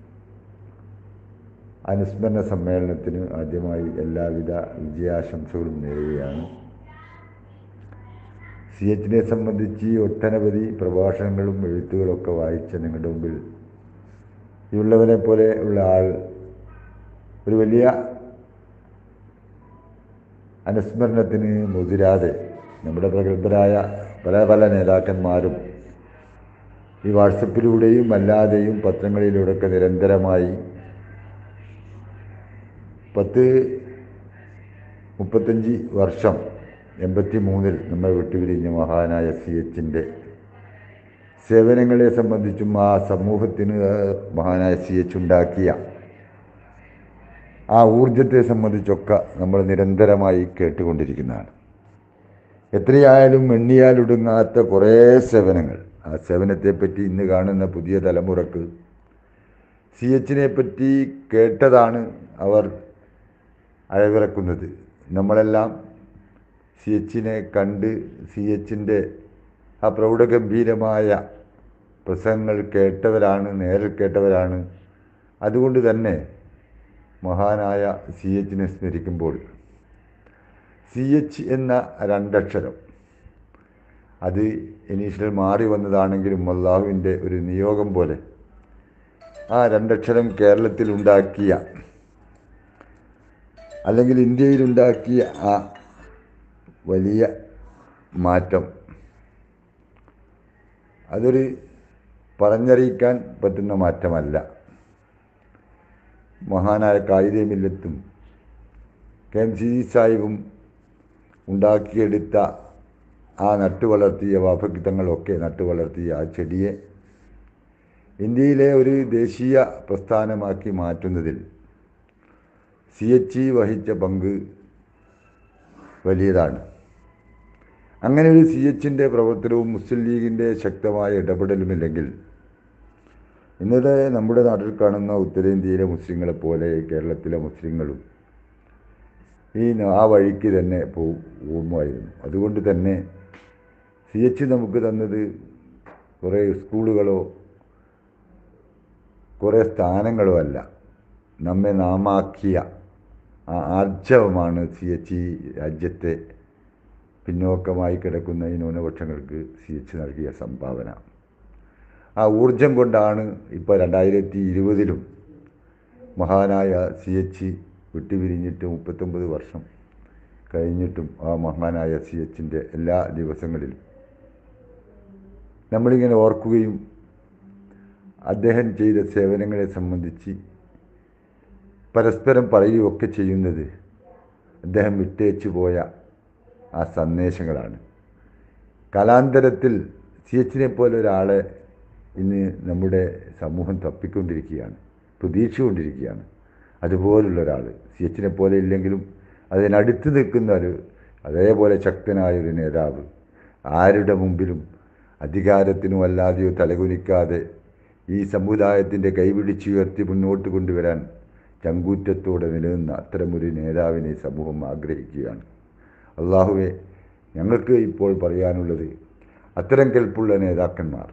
അനുസ്മരണ സമ്മേളനത്തിന് ആദ്യമായി എല്ലാവിധ വിജയാശംസകളും നേരുകയാണ് സി എച്ചിനെ സംബന്ധിച്ച് ഒട്ടനവധി പ്രഭാഷണങ്ങളും എഴുത്തുകളൊക്കെ വായിച്ച നിങ്ങളുടെ മുമ്പിൽ ഈ ഉള്ളവനെ പോലെ ഉള്ള ആൾ ഒരു വലിയ അനുസ്മരണത്തിന് മുതിരാതെ നമ്മുടെ പ്രഗത്ഭരായ പല പല നേതാക്കന്മാരും ഈ വാട്സപ്പിലൂടെയും അല്ലാതെയും പത്രങ്ങളിലൂടെയൊക്കെ നിരന്തരമായി പത്ത് മുപ്പത്തഞ്ച് വർഷം എൺപത്തി മൂന്നിൽ നമ്മൾ വിട്ടുപിരിഞ്ഞ മഹാനായ സി എച്ചിൻ്റെ സേവനങ്ങളെ സംബന്ധിച്ചും ആ സമൂഹത്തിന് മഹാനായ സി എച്ച് ഉണ്ടാക്കിയ ആ ഊർജത്തെ സംബന്ധിച്ചൊക്കെ നമ്മൾ നിരന്തരമായി കേട്ടുകൊണ്ടിരിക്കുന്നതാണ് എത്രയായാലും എണ്ണിയാലൊടുങ്ങാത്ത കുറേ സേവനങ്ങൾ ആ സേവനത്തെപ്പറ്റി ഇന്ന് കാണുന്ന പുതിയ തലമുറക്ക് സി എച്ചിനെ പറ്റി കേട്ടതാണ് അവർ അയവിറക്കുന്നത് നമ്മളെല്ലാം സി എച്ചിനെ കണ്ട് സി എച്ചിൻ്റെ ആ പ്രൗഢഗംഭീരമായ പ്രസംഗങ്ങൾ കേട്ടവരാണ് നേരിൽ കേട്ടവരാണ് അതുകൊണ്ട് തന്നെ മഹാനായ സി എച്ചിനെ സ്മരിക്കുമ്പോൾ സി എച്ച് എന്ന രണ്ടക്ഷരം അത് ഇനീഷ്യൽ മാറി വന്നതാണെങ്കിലും അള്ളാഹുവിൻ്റെ ഒരു നിയോഗം പോലെ ആ രണ്ടക്ഷരം കേരളത്തിൽ ഉണ്ടാക്കിയ അല്ലെങ്കിൽ ഇന്ത്യയിലുണ്ടാക്കിയ ആ വലിയ മാറ്റം അതൊരു പറഞ്ഞറിയിക്കാൻ പറ്റുന്ന മാറ്റമല്ല മഹാനായ കായികമില്ലത്തും കെ എം സി സാഹിബും ഉണ്ടാക്കിയെടുത്ത ആ നട്ടുവളർത്തിയ വാഫക്കിത്തങ്ങളൊക്കെ നട്ടുവളർത്തിയ ആ ചെടിയെ ഇന്ത്യയിലെ ഒരു ദേശീയ പ്രസ്ഥാനമാക്കി മാറ്റുന്നതിൽ സി എച്ച് ഇ വഹിച്ച പങ്ക് വലിയതാണ് അങ്ങനെ ഒരു സി എച്ചിൻ്റെ പ്രവർത്തനവും മുസ്ലിം ലീഗിൻ്റെ ശക്തമായ ഇടപെടലുമില്ലെങ്കിൽ ഇന്നത്തെ നമ്മുടെ നാട്ടിൽ കാണുന്ന ഉത്തരേന്ത്യയിലെ മുസ്ലിങ്ങളെ പോലെ കേരളത്തിലെ മുസ്ലിങ്ങളും ഈ ആ വഴിക്ക് തന്നെ പോകുമായിരുന്നു അതുകൊണ്ട് തന്നെ സി എച്ച് നമുക്ക് തന്നത് കുറേ സ്കൂളുകളോ കുറേ സ്ഥാനങ്ങളോ അല്ല നമ്മെ നാമാക്കിയ ആ ആർജവമാണ് സി എച്ച് ഈ രാജ്യത്തെ പിന്നോക്കമായി കിടക്കുന്ന ഈ ന്യൂനപക്ഷങ്ങൾക്ക് സി എച്ച് നൽകിയ സംഭാവന ആ ഊർജം കൊണ്ടാണ് ഇപ്പോൾ രണ്ടായിരത്തി ഇരുപതിലും മഹാനായ സി എച്ച് വിട്ടുപിരിഞ്ഞിട്ട് മുപ്പത്തൊമ്പത് വർഷം കഴിഞ്ഞിട്ടും ആ മഹാനായ സി എച്ചിൻ്റെ എല്ലാ ദിവസങ്ങളിലും നമ്മളിങ്ങനെ ഓർക്കുകയും അദ്ദേഹം ചെയ്ത സേവനങ്ങളെ സംബന്ധിച്ച് പരസ്പരം പറയുകയൊക്കെ ചെയ്യുന്നത് അദ്ദേഹം വിട്ടേച്ചു പോയ ആ സന്ദേശങ്ങളാണ് കലാന്തരത്തിൽ സി എച്ചിനെ പോലെ ഒരാളെ ഇന്ന് നമ്മുടെ സമൂഹം തപ്പിക്കൊണ്ടിരിക്കുകയാണ് പ്രതീക്ഷിച്ചുകൊണ്ടിരിക്കുകയാണ് അതുപോലുള്ള ഒരാൾ സി എച്ചിനെ പോലെ ഇല്ലെങ്കിലും അതിനടുത്ത് നിൽക്കുന്ന ഒരു അതേപോലെ ശക്തനായ ഒരു നേതാവ് ആരുടെ മുമ്പിലും അധികാരത്തിനോ അല്ലാതെയോ തലകുനിക്കാതെ ഈ സമുദായത്തിൻ്റെ കൈപിടിച്ചുയർത്തി മുന്നോട്ട് കൊണ്ടുവരാൻ ചങ്കൂറ്റത്തോടെ നിലനിന്ന അത്തരമൊരു നേതാവിനെ സമൂഹം ആഗ്രഹിക്കുകയാണ് അള്ളാഹുവെ ഞങ്ങൾക്ക് ഇപ്പോൾ പറയാനുള്ളത് അത്തരം കെൽപ്പുള്ള നേതാക്കന്മാർ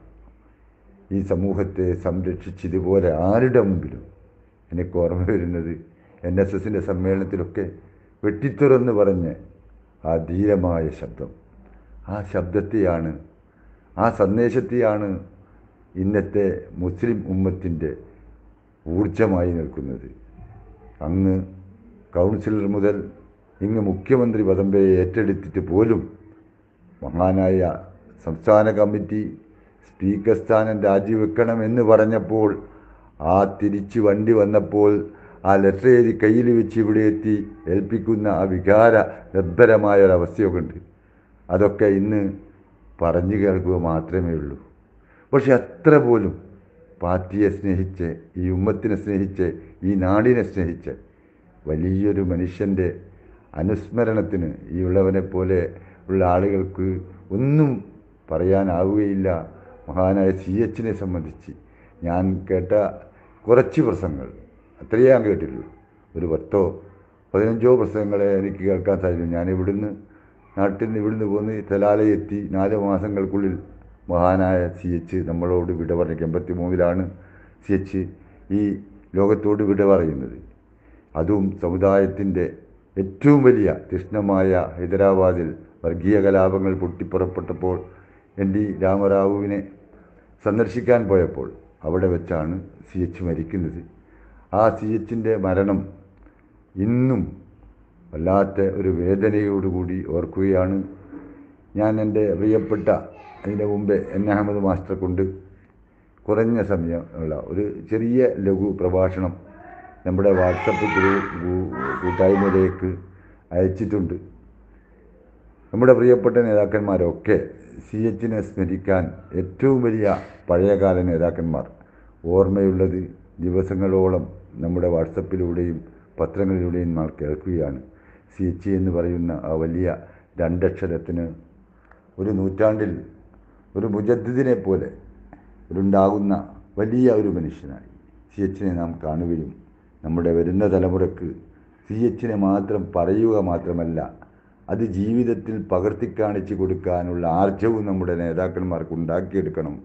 ഈ സമൂഹത്തെ സംരക്ഷിച്ചതുപോലെ ആരുടെ മുമ്പിലും എനിക്ക് ഓർമ്മ വരുന്നത് എൻ എസ് എസിൻ്റെ സമ്മേളനത്തിലൊക്കെ വെട്ടിത്തുറന്ന് പറഞ്ഞ് ആ ധീരമായ ശബ്ദം ആ ശബ്ദത്തെയാണ് ആ സന്ദേശത്തെയാണ് ഇന്നത്തെ മുസ്ലിം ഉമ്മത്തിൻ്റെ ഊർജമായി നിൽക്കുന്നത് അങ്ങ് കൗൺസിലർ മുതൽ ഇങ്ങ് മുഖ്യമന്ത്രി പദം വരെ ഏറ്റെടുത്തിട്ട് പോലും മഹാനായ സംസ്ഥാന കമ്മിറ്റി സ്പീക്കർ സ്ഥാനം രാജിവെക്കണം എന്ന് പറഞ്ഞപ്പോൾ ആ തിരിച്ച് വണ്ടി വന്നപ്പോൾ ആ ലെറ്റർ എഴുതി കയ്യിൽ വെച്ച് ഇവിടെ എത്തി ഏൽപ്പിക്കുന്ന ആ വികാര നിർഭരമായ ഒരവസ്ഥയൊക്കെ ഉണ്ട് അതൊക്കെ ഇന്ന് പറഞ്ഞു കേൾക്കുക മാത്രമേ ഉള്ളൂ പക്ഷെ അത്ര പോലും പാർട്ടിയെ സ്നേഹിച്ച് ഈ ഉമ്മത്തിനെ സ്നേഹിച്ച് ഈ നാടിനെ സ്നേഹിച്ച് വലിയൊരു മനുഷ്യൻ്റെ അനുസ്മരണത്തിന് ഈ ഉള്ളവനെ പോലെ ഉള്ള ആളുകൾക്ക് ഒന്നും പറയാനാവുകയില്ല മഹാനായ സി എച്ചിനെ സംബന്ധിച്ച് ഞാൻ കേട്ട കുറച്ച് പ്രസംഗങ്ങൾ അത്രയേ ഞാൻ കേട്ടിട്ടുള്ളൂ ഒരു പത്തോ പതിനഞ്ചോ പ്രസംഗങ്ങളെ എനിക്ക് കേൾക്കാൻ സാധിച്ചു ഞാൻ ഇവിടുന്ന് നാട്ടിൽ നിന്ന് ഇവിടുന്ന് പോന്ന് തലാലയെത്തി നാല് മാസങ്ങൾക്കുള്ളിൽ മഹാനായ സി എച്ച് നമ്മളോട് വിട പറഞ്ഞ എൺപത്തി മൂന്നിലാണ് സി എച്ച് ഈ ലോകത്തോട് വിട പറയുന്നത് അതും സമുദായത്തിൻ്റെ ഏറ്റവും വലിയ തീഷ്ണമായ ഹൈദരാബാദിൽ വർഗീയ കലാപങ്ങൾ പൊട്ടിപ്പുറപ്പെട്ടപ്പോൾ എൻ ഡി രാമറാവുവിനെ സന്ദർശിക്കാൻ പോയപ്പോൾ അവിടെ വെച്ചാണ് സി എച്ച് മരിക്കുന്നത് ആ സി എച്ചിൻ്റെ മരണം ഇന്നും വല്ലാത്ത ഒരു വേദനയോടുകൂടി ഓർക്കുകയാണ് ഞാൻ എൻ്റെ പ്രിയപ്പെട്ട അതിൻ്റെ മുമ്പേ എൻ അഹമ്മദ് മാസ്റ്റർ കൊണ്ട് കുറഞ്ഞ സമയമുള്ള ഒരു ചെറിയ ലഘു പ്രഭാഷണം നമ്മുടെ വാട്സപ്പ് കൂട്ടായ്മയിലേക്ക് അയച്ചിട്ടുണ്ട് നമ്മുടെ പ്രിയപ്പെട്ട നേതാക്കന്മാരൊക്കെ സി എച്ചിനെ സ്മരിക്കാൻ ഏറ്റവും വലിയ പഴയകാല നേതാക്കന്മാർ ഓർമ്മയുള്ളത് ദിവസങ്ങളോളം നമ്മുടെ വാട്സപ്പിലൂടെയും പത്രങ്ങളിലൂടെയും നാൾ കേൾക്കുകയാണ് സി എച്ച് എന്ന് പറയുന്ന ആ വലിയ രണ്ടക്ഷരത്തിന് ഒരു നൂറ്റാണ്ടിൽ ഒരു മുജദ്ദിദിനെ പോലെ ഒരുണ്ടാകുന്ന വലിയ ഒരു മനുഷ്യനായി സി എച്ചിനെ നാം കാണുകയും നമ്മുടെ വരുന്ന തലമുറക്ക് സി എച്ചിനെ മാത്രം പറയുക മാത്രമല്ല അത് ജീവിതത്തിൽ പകർത്തി കാണിച്ചു കൊടുക്കാനുള്ള ആർജവും നമ്മുടെ നേതാക്കന്മാർക്ക് ഉണ്ടാക്കിയെടുക്കണം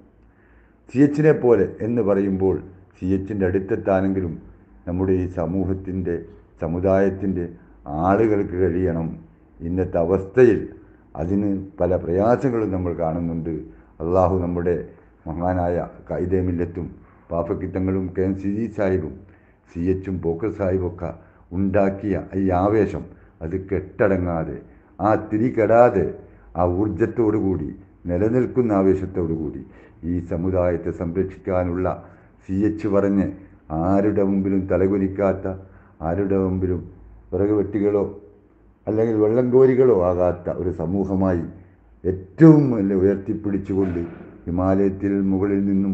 സി എച്ചിനെ പോലെ എന്ന് പറയുമ്പോൾ സി എച്ചിൻ്റെ അടുത്തെത്താനെങ്കിലും നമ്മുടെ ഈ സമൂഹത്തിൻ്റെ സമുദായത്തിൻ്റെ ആളുകൾക്ക് കഴിയണം ഇന്നത്തെ അവസ്ഥയിൽ അതിന് പല പ്രയാസങ്ങളും നമ്മൾ കാണുന്നുണ്ട് അള്ളാഹു നമ്മുടെ മഹാനായ കായിദേമില്ലത്തും പാപ്പക്കിത്തങ്ങളും കെ എം സി ജി സാഹിബും സി എച്ചും പോക്കർ സാഹിബൊക്കെ ഉണ്ടാക്കിയ ഈ ആവേശം അത് കെട്ടടങ്ങാതെ ആ തിരി കെടാതെ ആ ഊർജത്തോടുകൂടി നിലനിൽക്കുന്ന ആവേശത്തോടുകൂടി ഈ സമുദായത്തെ സംരക്ഷിക്കാനുള്ള സി എച്ച് പറഞ്ഞ് ആരുടെ മുമ്പിലും തലകുനിക്കാത്ത ആരുടെ മുമ്പിലും വിറക് വെട്ടികളോ അല്ലെങ്കിൽ വെള്ളം കോരികളോ ആകാത്ത ഒരു സമൂഹമായി ഏറ്റവും നല്ല ഉയർത്തിപ്പിടിച്ചുകൊണ്ട് ഹിമാലയത്തിൽ മുകളിൽ നിന്നും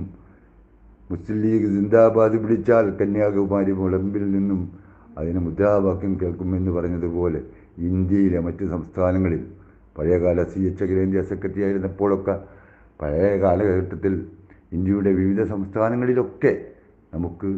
മുസ്ലിം ലീഗ് സിന്ദാബാദ് വിളിച്ചാൽ കന്യാകുമാരി മുളമ്പിൽ നിന്നും അതിന് മുദ്രാവാക്യം കേൾക്കുമെന്ന് പറഞ്ഞതുപോലെ ഇന്ത്യയിലെ മറ്റ് സംസ്ഥാനങ്ങളിൽ പഴയകാല സി എച്ച് അഖിലേന്ത്യാ സെക്രട്ടറി ആയിരുന്നപ്പോഴൊക്കെ പഴയ കാലഘട്ടത്തിൽ ഇന്ത്യയുടെ വിവിധ സംസ്ഥാനങ്ങളിലൊക്കെ നമുക്ക്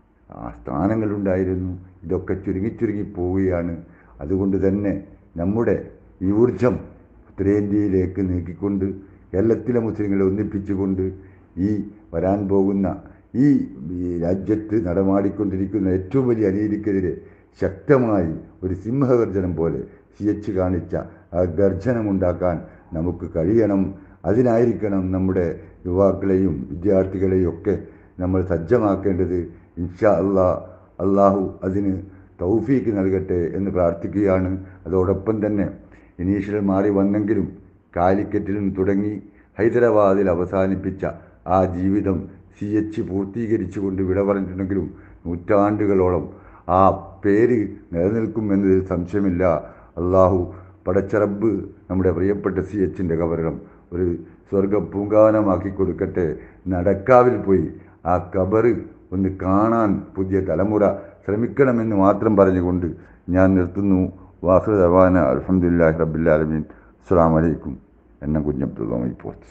ആ സ്ഥാനങ്ങളുണ്ടായിരുന്നു ഇതൊക്കെ ചുരുങ്ങി ചുരുങ്ങി പോവുകയാണ് അതുകൊണ്ട് തന്നെ നമ്മുടെ ഈ ഊർജം ഉത്തരേന്ത്യയിലേക്ക് നീക്കിക്കൊണ്ട് കേരളത്തിലെ മുസ്ലിങ്ങളെ ഒന്നിപ്പിച്ചുകൊണ്ട് ഈ വരാൻ പോകുന്ന ഈ ഈ രാജ്യത്ത് നടമാടിക്കൊണ്ടിരിക്കുന്ന ഏറ്റവും വലിയ അനീതിക്കെതിരെ ശക്തമായി ഒരു സിംഹഗർജനം പോലെ സി എച്ച് കാണിച്ച ആ ഗർജനമുണ്ടാക്കാൻ നമുക്ക് കഴിയണം അതിനായിരിക്കണം നമ്മുടെ യുവാക്കളെയും വിദ്യാർത്ഥികളെയും ഒക്കെ നമ്മൾ സജ്ജമാക്കേണ്ടത് ഇൻഷാ അള്ളാ അള്ളാഹു അതിന് തൗഫീക്ക് നൽകട്ടെ എന്ന് പ്രാർത്ഥിക്കുകയാണ് അതോടൊപ്പം തന്നെ ഇനീഷ്യൽ മാറി വന്നെങ്കിലും കാലിക്കറ്റിൽ നിന്ന് തുടങ്ങി ഹൈദരാബാദിൽ അവസാനിപ്പിച്ച ആ ജീവിതം സി എച്ച് പൂർത്തീകരിച്ചുകൊണ്ട് വിട പറഞ്ഞിട്ടുണ്ടെങ്കിലും നൂറ്റാണ്ടുകളോളം ആ പേര് നിലനിൽക്കും എന്നതിൽ സംശയമില്ല അള്ളാഹു പടച്ചറബ് നമ്മുടെ പ്രിയപ്പെട്ട സി എച്ചിൻ്റെ കബറിടം ഒരു സ്വർഗ പൂങ്കാവനമാക്കി കൊടുക്കട്ടെ നടക്കാവിൽ പോയി ആ കബറ് ഒന്ന് കാണാൻ പുതിയ തലമുറ ശ്രമിക്കണമെന്ന് മാത്രം പറഞ്ഞുകൊണ്ട് ഞാൻ നിർത്തുന്നു വാഹൃ ദവാന അലഹമുല്ലാഹി റബ്ബുല്ലാലമീൻ അസ്സാം വലൈക്കും എന്നെ കുഞ്ഞബ്ദുള്ള പോസ്റ്റ്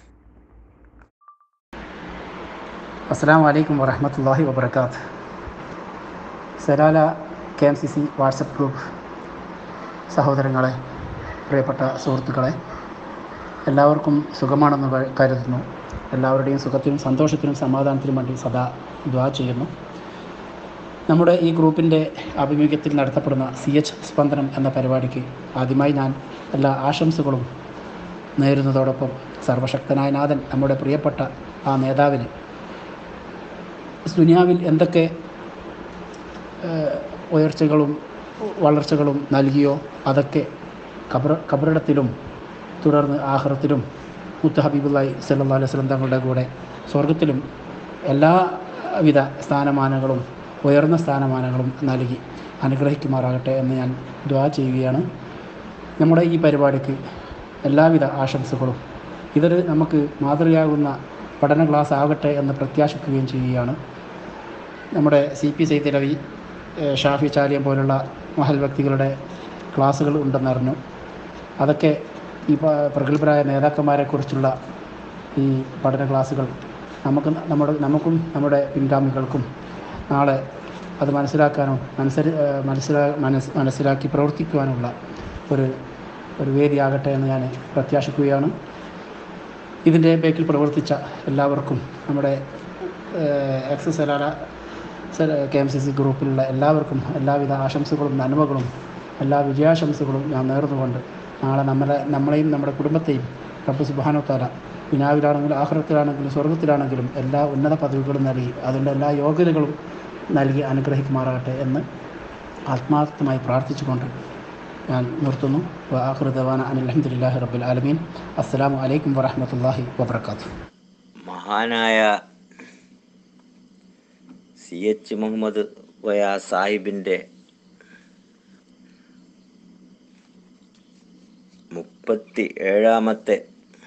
അസ്സാം വലൈക്കും വറഹമത്തല്ലാഹി വബർക്കാത്ത് Salalah K M C C WhatsApp group സഹോദരങ്ങളെ പ്രിയപ്പെട്ട സുഹൃത്തുക്കളെ എല്ലാവർക്കും സുഖമാണെന്ന് ക- കരുതുന്നു എല്ലാവരുടെയും സുഖത്തിനും സന്തോഷത്തിനും സമാധാനത്തിനും വേണ്ടി സദാ ദ്വാ ചെയ്യുന്നു നമ്മുടെ ഈ ഗ്രൂപ്പിൻ്റെ ആഭിമുഖ്യത്തിൽ നടത്തപ്പെടുന്ന സി എച്ച് സ്പന്ദനം എന്ന പരിപാടിക്ക് ആദ്യമായി ഞാൻ എല്ലാ ആശംസകളും നേരുന്നതോടൊപ്പം സർവശക്തനായ നാഥൻ നമ്മുടെ പ്രിയപ്പെട്ട ആ നേതാവിന് ദുനിയാവിൽ എന്തൊക്കെ ഏഹ്, ഉയർച്ചകളും വളർച്ചകളും നൽകിയോ അതൊക്കെ ഖബർ ഖബറിടത്തിലും തുടർന്ന് ആഹ്റത്തിലും മുത്ത് ഹബീബുല്ലായി സല്ലാ അലൈഹി സ്വലം തങ്ങളുടെ കൂടെ സ്വർഗത്തിലും എല്ലാവിധ സ്ഥാനമാനങ്ങളും ഉയർന്ന സ്ഥാനമാനങ്ങളും നൽകി അനുഗ്രഹിക്കുമാറാകട്ടെ എന്ന് ഞാൻ ദ്വാ ചെയ്യുകയാണ് നമ്മുടെ ഈ പരിപാടിക്ക് എല്ലാവിധ ആശംസകളും ഇതൊരു നമുക്ക് മാതൃകയാകുന്ന പഠന ക്ലാസ് ആകട്ടെ എന്ന് പ്രത്യാശിക്കുകയും ചെയ്യുകയാണ് നമ്മുടെ സി പി സൈതലവി ഏഹ് ഷാഫി ചാലിയം പോലുള്ള മഹൽ വ്യക്തികളുടെ ക്ലാസ്സുകൾ ഉണ്ടെന്നറിഞ്ഞു അതൊക്കെ ഈ പ- പ്രഗത്ഭരായ നേതാക്കന്മാരെക്കുറിച്ചുള്ള ഈ പഠന ക്ലാസ്സുകൾ നമുക്ക് നമ്മുടെ നമുക്കും നമ്മുടെ പിൻഗാമികൾക്കും നാളെ അത് മനസ്സിലാക്കാനും മനസ്സിൽ മനസ്സിലാ മനസ് മനസ്സിലാക്കി പ്രവർത്തിക്കുവാനുള്ള ഒരു ഒരു വേദിയാകട്ടെ എന്ന് ഞാൻ പ്രത്യാശിക്കുകയാണ് ഇതിൻ്റെ ബേക്കിൽ പ്രവർത്തിച്ച എല്ലാവർക്കും നമ്മുടെ ex Salalah K M C C ഗ്രൂപ്പിലുള്ള എല്ലാവർക്കും എല്ലാവിധ ആശംസകളും നന്മകളും എല്ലാ വിജയാശംസകളും ഞാൻ നേർന്നുകൊണ്ട് നാളെ നമ്മളെ നമ്മളെയും നമ്മുടെ കുടുംബത്തെയും റബ്ബ് സുബാനോത്താല വിനാവിലാണെങ്കിലും ആഹ്റത്തിലാണെങ്കിലും സ്വർഗത്തിലാണെങ്കിലും എല്ലാ ഉന്നത പദവികളും നൽകി അതിൻ്റെ എല്ലാ യോഗ്യതകളും നൽകി അനുഗ്രഹിക്കുമാറാകട്ടെ എന്ന് ആത്മാർത്ഥമായി പ്രാർത്ഥിച്ചുകൊണ്ട് ഞാൻ നിർത്തുന്നു ആഹൃദവാന അനിൽഹമ്മദില്ലാഹി റബ്ബുൽ ആലമീൻ അസ്സലാമു അലൈക്കും വറഹമത്തല്ലാഹി വബർക്കാത്തു മഹാനായ സി എച്ച് മുഹമ്മദ് വയ സാഹിബിൻ്റെ മുപ്പത്തി ഏഴാമത്തെ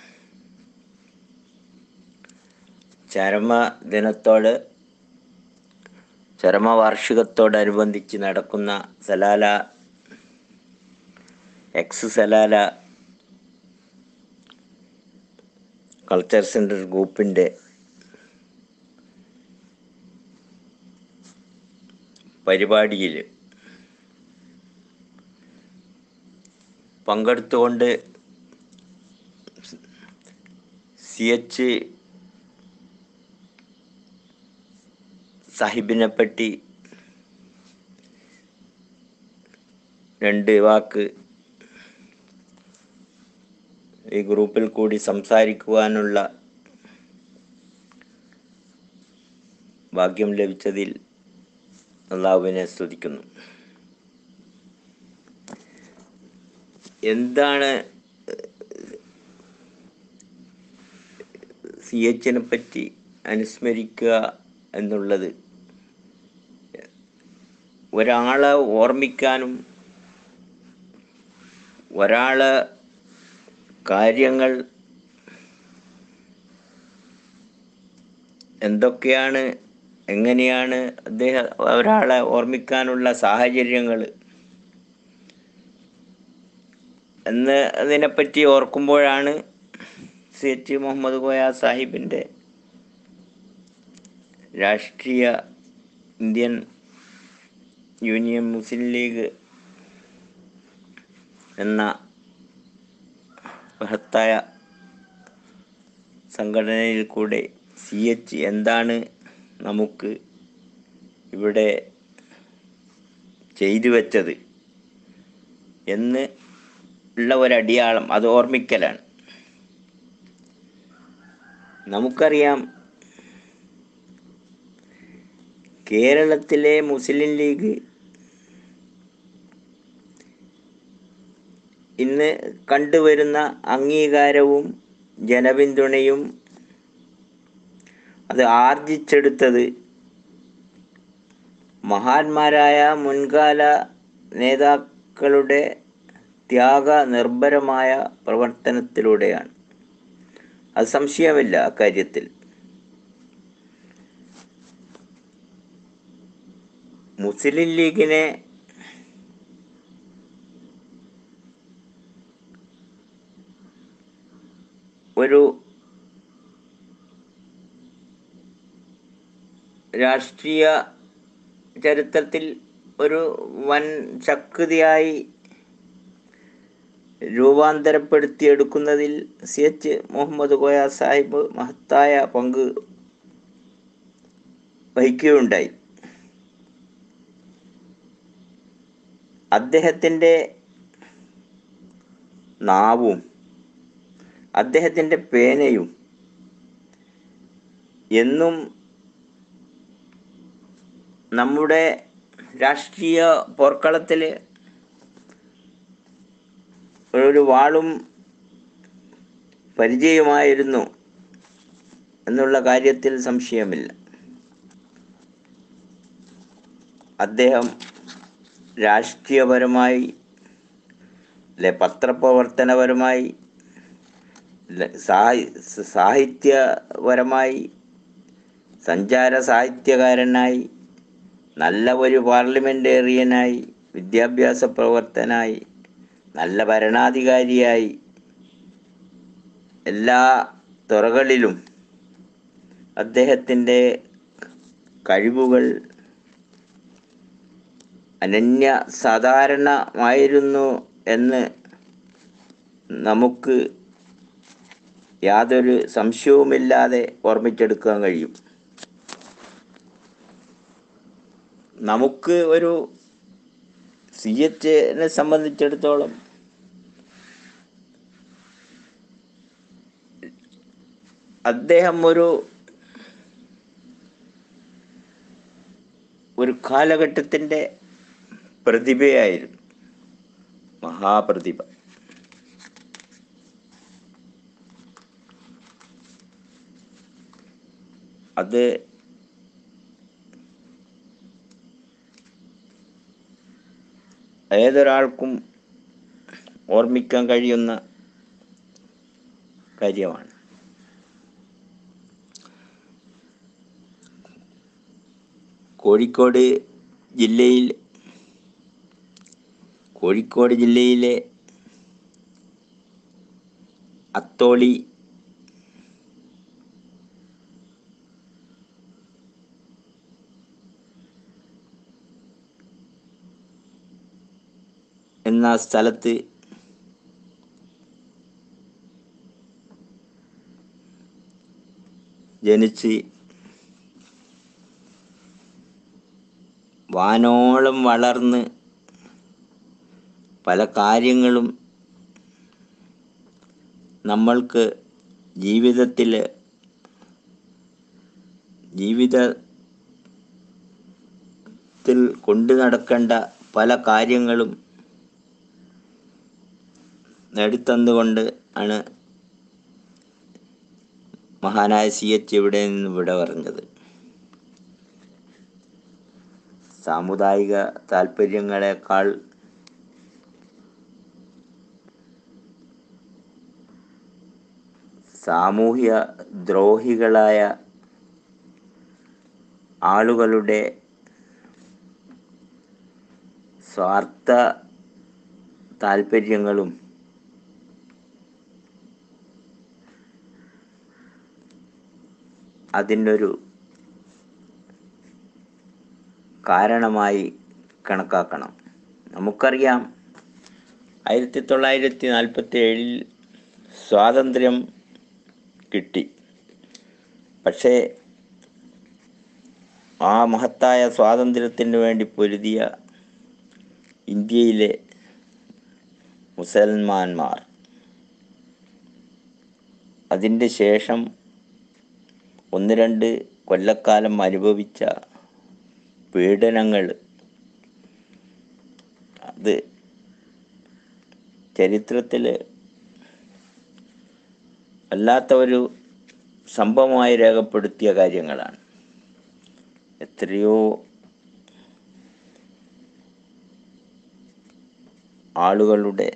ചരമദിനത്തോട് ചരമവാർഷികത്തോടനുബന്ധിച്ച് നടക്കുന്ന Salalah ex Salalah culture centre ഗ്രൂപ്പിൻ്റെ പരിപാടിയിൽ പങ്കെടുത്തുകൊണ്ട് സി എച്ച് സാഹിബിനെ പറ്റി രണ്ട് വാക്ക് ഈ ഗ്രൂപ്പിൽ കൂടി സംസാരിക്കുവാനുള്ള ഭാഗ്യം ലഭിച്ചതിൽ അള്ളാഹുവിനെ സ്തുതിക്കുന്നു എന്താണ് സി എച്ചിനെ പറ്റി അനുസ്മരിക്കുക എന്നുള്ളത് ഒരാളെ ഓർമ്മിക്കാനും ഒരാളെ കാര്യങ്ങൾ എന്തൊക്കെയാണ് എങ്ങനെയാണ് അദ്ദേഹം ഒരാളെ ഓർമ്മിക്കാനുള്ള സാഹചര്യങ്ങൾ എന്ന് അതിനെപ്പറ്റി ഓർക്കുമ്പോഴാണ് സി എച്ച് മുഹമ്മദ് കോയ സാഹിബിൻ്റെ രാഷ്ട്രീയ ഇന്ത്യൻ യൂണിയൻ മുസ്ലിം ലീഗ് എന്ന ബൃഹത്തായ സംഘടനയിൽ കൂടെ സി എച്ച് എന്താണ് നമുക്ക് ഇവിടെ ചെയ്തു വെച്ചത് എന്ന് ഉള്ള ഒരടിയാളം അത് ഓർമ്മിക്കലാണ് നമുക്കറിയാം കേരളത്തിലെ മുസ്ലിം ലീഗ് ഇന്ന് കണ്ടുവരുന്ന അംഗീകാരവും ജനപിന്തുണയും അത് ആർജിച്ചെടുത്തത് മഹാന്മാരായ മുൻകാല നേതാക്കളുടെ ത്യാഗ നിർഭരമായ പ്രവർത്തനത്തിലൂടെയാണ് അത് സംശയമില്ല അക്കാര്യത്തിൽ മുസ്ലിം ലീഗിനെ ഒരു രാഷ്ട്രീയ ചരിത്രത്തിൽ ഒരു വൻ ശക്തിയായി രൂപാന്തരപ്പെടുത്തിയെടുക്കുന്നതിൽ സി എച്ച് മുഹമ്മദ് കോയ സാഹിബ് മഹത്തായ പങ്ക് വഹിക്കുകയുണ്ടായി അദ്ദേഹത്തിൻ്റെ നാവും അദ്ദേഹത്തിൻ്റെ പേനയും എന്നും നമ്മുടെ രാഷ്ട്രീയ പോർക്കളത്തിൽ ഒരു വാളും പരിചയമായിരുന്നു എന്നുള്ള കാര്യത്തിൽ സംശയമില്ല അദ്ദേഹം രാഷ്ട്രീയപരമായി അല്ലെ പത്രപ്രവർത്തനപരമായി ല- സാഹി- സാഹിത്യപരമായി സഞ്ചാര സാഹിത്യകാരനായി നല്ല ഒരു പാർലമെൻറ്റേറിയനായി വിദ്യാഭ്യാസ പ്രവർത്തനായി നല്ല ഭരണാധികാരിയായി എല്ലാ തുറകളിലും അദ്ദേഹത്തിൻ്റെ കഴിവുകൾ അനന്യ സാധാരണമായിരുന്നു എന്ന് നമുക്ക് യാതൊരു സംശയവുമില്ലാതെ ഓർമ്മിച്ചെടുക്കാൻ കഴിയും നമുക്ക് ഒരു സി എച്ചിനെ സംബന്ധിച്ചിടത്തോളം അദ്ദേഹം ഒരു ഒരു കാലഘട്ടത്തിൻ്റെ പ്രതിഭയായിരുന്നു മഹാപ്രതിഭ അത് ഏതൊരാൾക്കും ഓർമ്മിക്കാൻ കഴിയുന്ന കാര്യമാണ് കോഴിക്കോട് ജില്ലയിൽ കോഴിക്കോട് ജില്ലയിലെ അത്തോളി എന്ന സ്ഥലത്ത് ജനിച്ച് വാനോളം വളർന്ന് പല കാര്യങ്ങളും നമ്മൾക്ക് ജീവിതത്തിൽ ജീവിതത്തിൽ കൊണ്ടു നടക്കേണ്ട പല കാര്യങ്ങളും നേടിത്തന്നുകൊണ്ട് ആണ് മഹാനായ സി എച്ച് ഇവിടെ നിന്ന് ഇവിടെ പറഞ്ഞത് സാമുദായിക താല്പര്യങ്ങളെക്കാൾ സാമൂഹ്യ ദ്രോഹികളായ ആളുകളുടെ സ്വാർത്ഥ താല്പര്യങ്ങളും അതിനൊരു കാരണമായി കണക്കാക്കണം നമുക്കറിയാം ആയിരത്തി തൊള്ളായിരത്തി നാൽപ്പത്തി ഏഴിൽ സ്വാതന്ത്ര്യം കിട്ടി പക്ഷേ ആ മഹത്തായ സ്വാതന്ത്ര്യത്തിന് വേണ്ടി പൊരുതിയ ഇന്ത്യയിലെ മുസൽമാന്മാർ അതിൻ്റെ ശേഷം ഒന്ന് രണ്ട് കൊല്ലക്കാലം അനുഭവിച്ച പീഡനങ്ങൾ അത് ചരിത്രത്തിൽ വല്ലാത്ത ഒരു സംഭവമായി രേഖപ്പെടുത്തിയ കാര്യങ്ങളാണ് എത്രയോ ആളുകളുടെ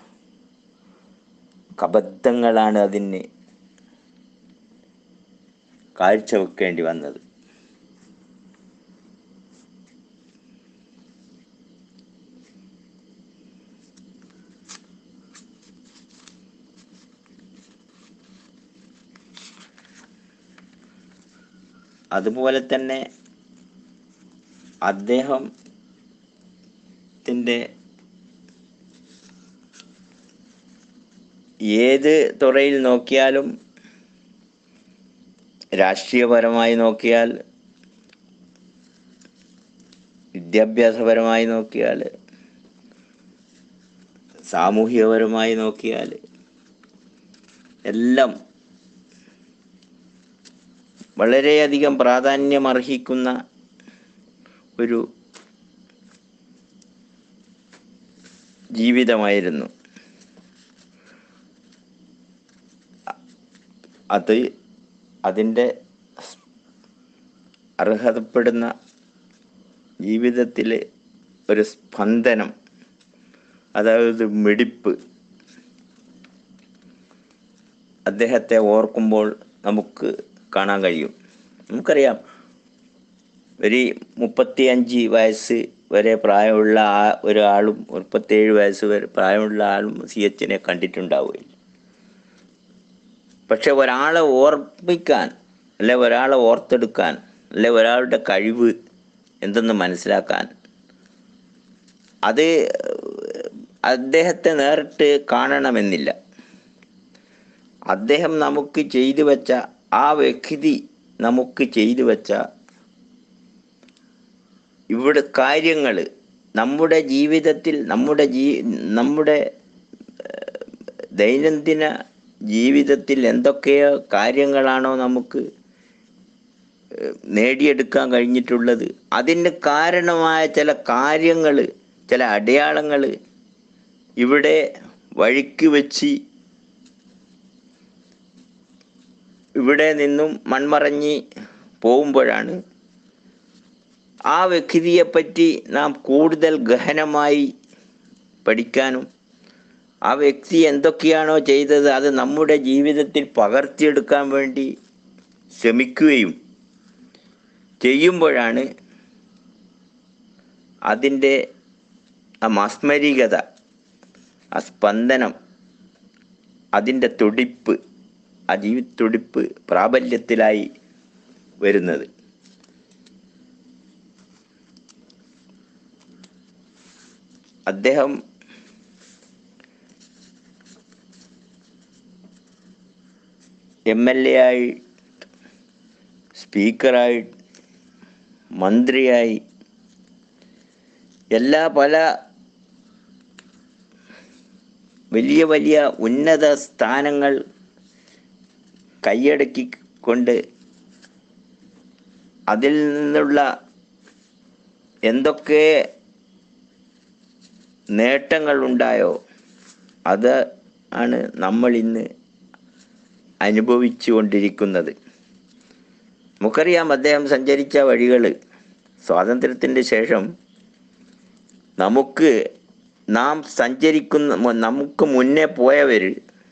കബദ്ധങ്ങളാണ് അതിന് കാഴ്ചവെക്കേണ്ടി വന്നത് അതുപോലെ തന്നെ അദ്ദേഹത്തിൻ്റെ ഏത് തുറയിൽ നോക്കിയാലും രാഷ്ട്രീയപരമായി നോക്കിയാൽ വിദ്യാഭ്യാസപരമായി നോക്കിയാൽ സാമൂഹികപരമായി നോക്കിയാൽ എല്ലാം വളരെയധികം പ്രാധാന്യമർഹിക്കുന്ന ഒരു ജീവിതമായിരുന്നു അത് അതിൻ്റെ അർഹതപ്പെടുന്ന ജീവിതത്തിൽ ഒരു സ്പന്ദനം അതായത് മിടിപ്പ് അദ്ദേഹത്തെ ഓർക്കുമ്പോൾ നമുക്ക് കാണാൻ കഴിയും നമുക്കറിയാം ഒരു മുപ്പത്തി അഞ്ച് വയസ്സ് വരെ പ്രായമുള്ള ആ ഒരാളും മുപ്പത്തേഴ് വയസ്സ് വരെ പ്രായമുള്ള ആളും സി എച്ചിനെ കണ്ടിട്ടുണ്ടാവുകയില്ല പക്ഷെ ഒരാളെ ഓർമ്മിക്കാൻ അല്ലെ ഒരാളെ ഓർത്തെടുക്കാൻ അല്ലെ ഒരാളുടെ കഴിവ് എന്തെന്ന് മനസ്സിലാക്കാൻ അത് അദ്ദേഹത്തെ നേരിട്ട് കാണണമെന്നില്ല അദ്ദേഹം നമുക്ക് ചെയ്തു വെച്ച ആ വ്യക്തി നമുക്ക് ചെയ്തു വെച്ച ഇവിടെ കാര്യങ്ങൾ നമ്മുടെ ജീവിതത്തിൽ നമ്മുടെ ജീ നമ്മുടെ ഏഹ്, ദൈനംദിന ജീവിതത്തിൽ എന്തൊക്കെയോ കാര്യങ്ങളാണോ നമുക്ക് ഏഹ്, നേടിയെടുക്കാൻ കഴിഞ്ഞിട്ടുള്ളത് അതിന് കാരണമായ ചില കാര്യങ്ങൾ ചില അടയാളങ്ങൾ ഇവിടെ വഴിക്ക് വെച്ച് ഇവിടെ നിന്നും മൺമറഞ്ഞ് പോകുമ്പോഴാണ് ആ വ്യക്തിയെപ്പറ്റി നാം കൂടുതൽ ഗഹനമായി പഠിക്കാനും ആ വ്യക്തി എന്തൊക്കെയാണോ ചെയ്തത് അത് നമ്മുടെ ജീവിതത്തിൽ പകർത്തിയെടുക്കാൻ വേണ്ടി ശ്രമിക്കുകയും ചെയ്യുമ്പോഴാണ് അതിൻ്റെ ആ മാസ്മരികത ആ സ്പന്ദനം അതിൻ്റെ തുടിപ്പ് ആ ജീവി തുടിപ്പ് പ്രാബല്യത്തിലായി വരുന്നത് അദ്ദേഹം എം എൽ എ ആയി സ്പീക്കറായി മന്ത്രിയായി എല്ലാ പല വലിയ വലിയ ഉന്നത സ്ഥാനങ്ങൾ കൈയടക്കിക്കൊണ്ട് അതിൽ നിന്നുള്ള എന്തൊക്കെ നേട്ടങ്ങൾ ഉണ്ടായോ അത് ആണ് നമ്മൾ ഇന്ന് അനുഭവിച്ചു കൊണ്ടിരിക്കുന്നത് നമുക്കറിയാം അദ്ദേഹം സഞ്ചരിച്ച വഴികൾ സ്വാതന്ത്ര്യത്തിൻ്റെ ശേഷം നമുക്ക് നാം സഞ്ചരിക്കുന്ന മു- നമുക്ക് മുന്നേ പോയവർ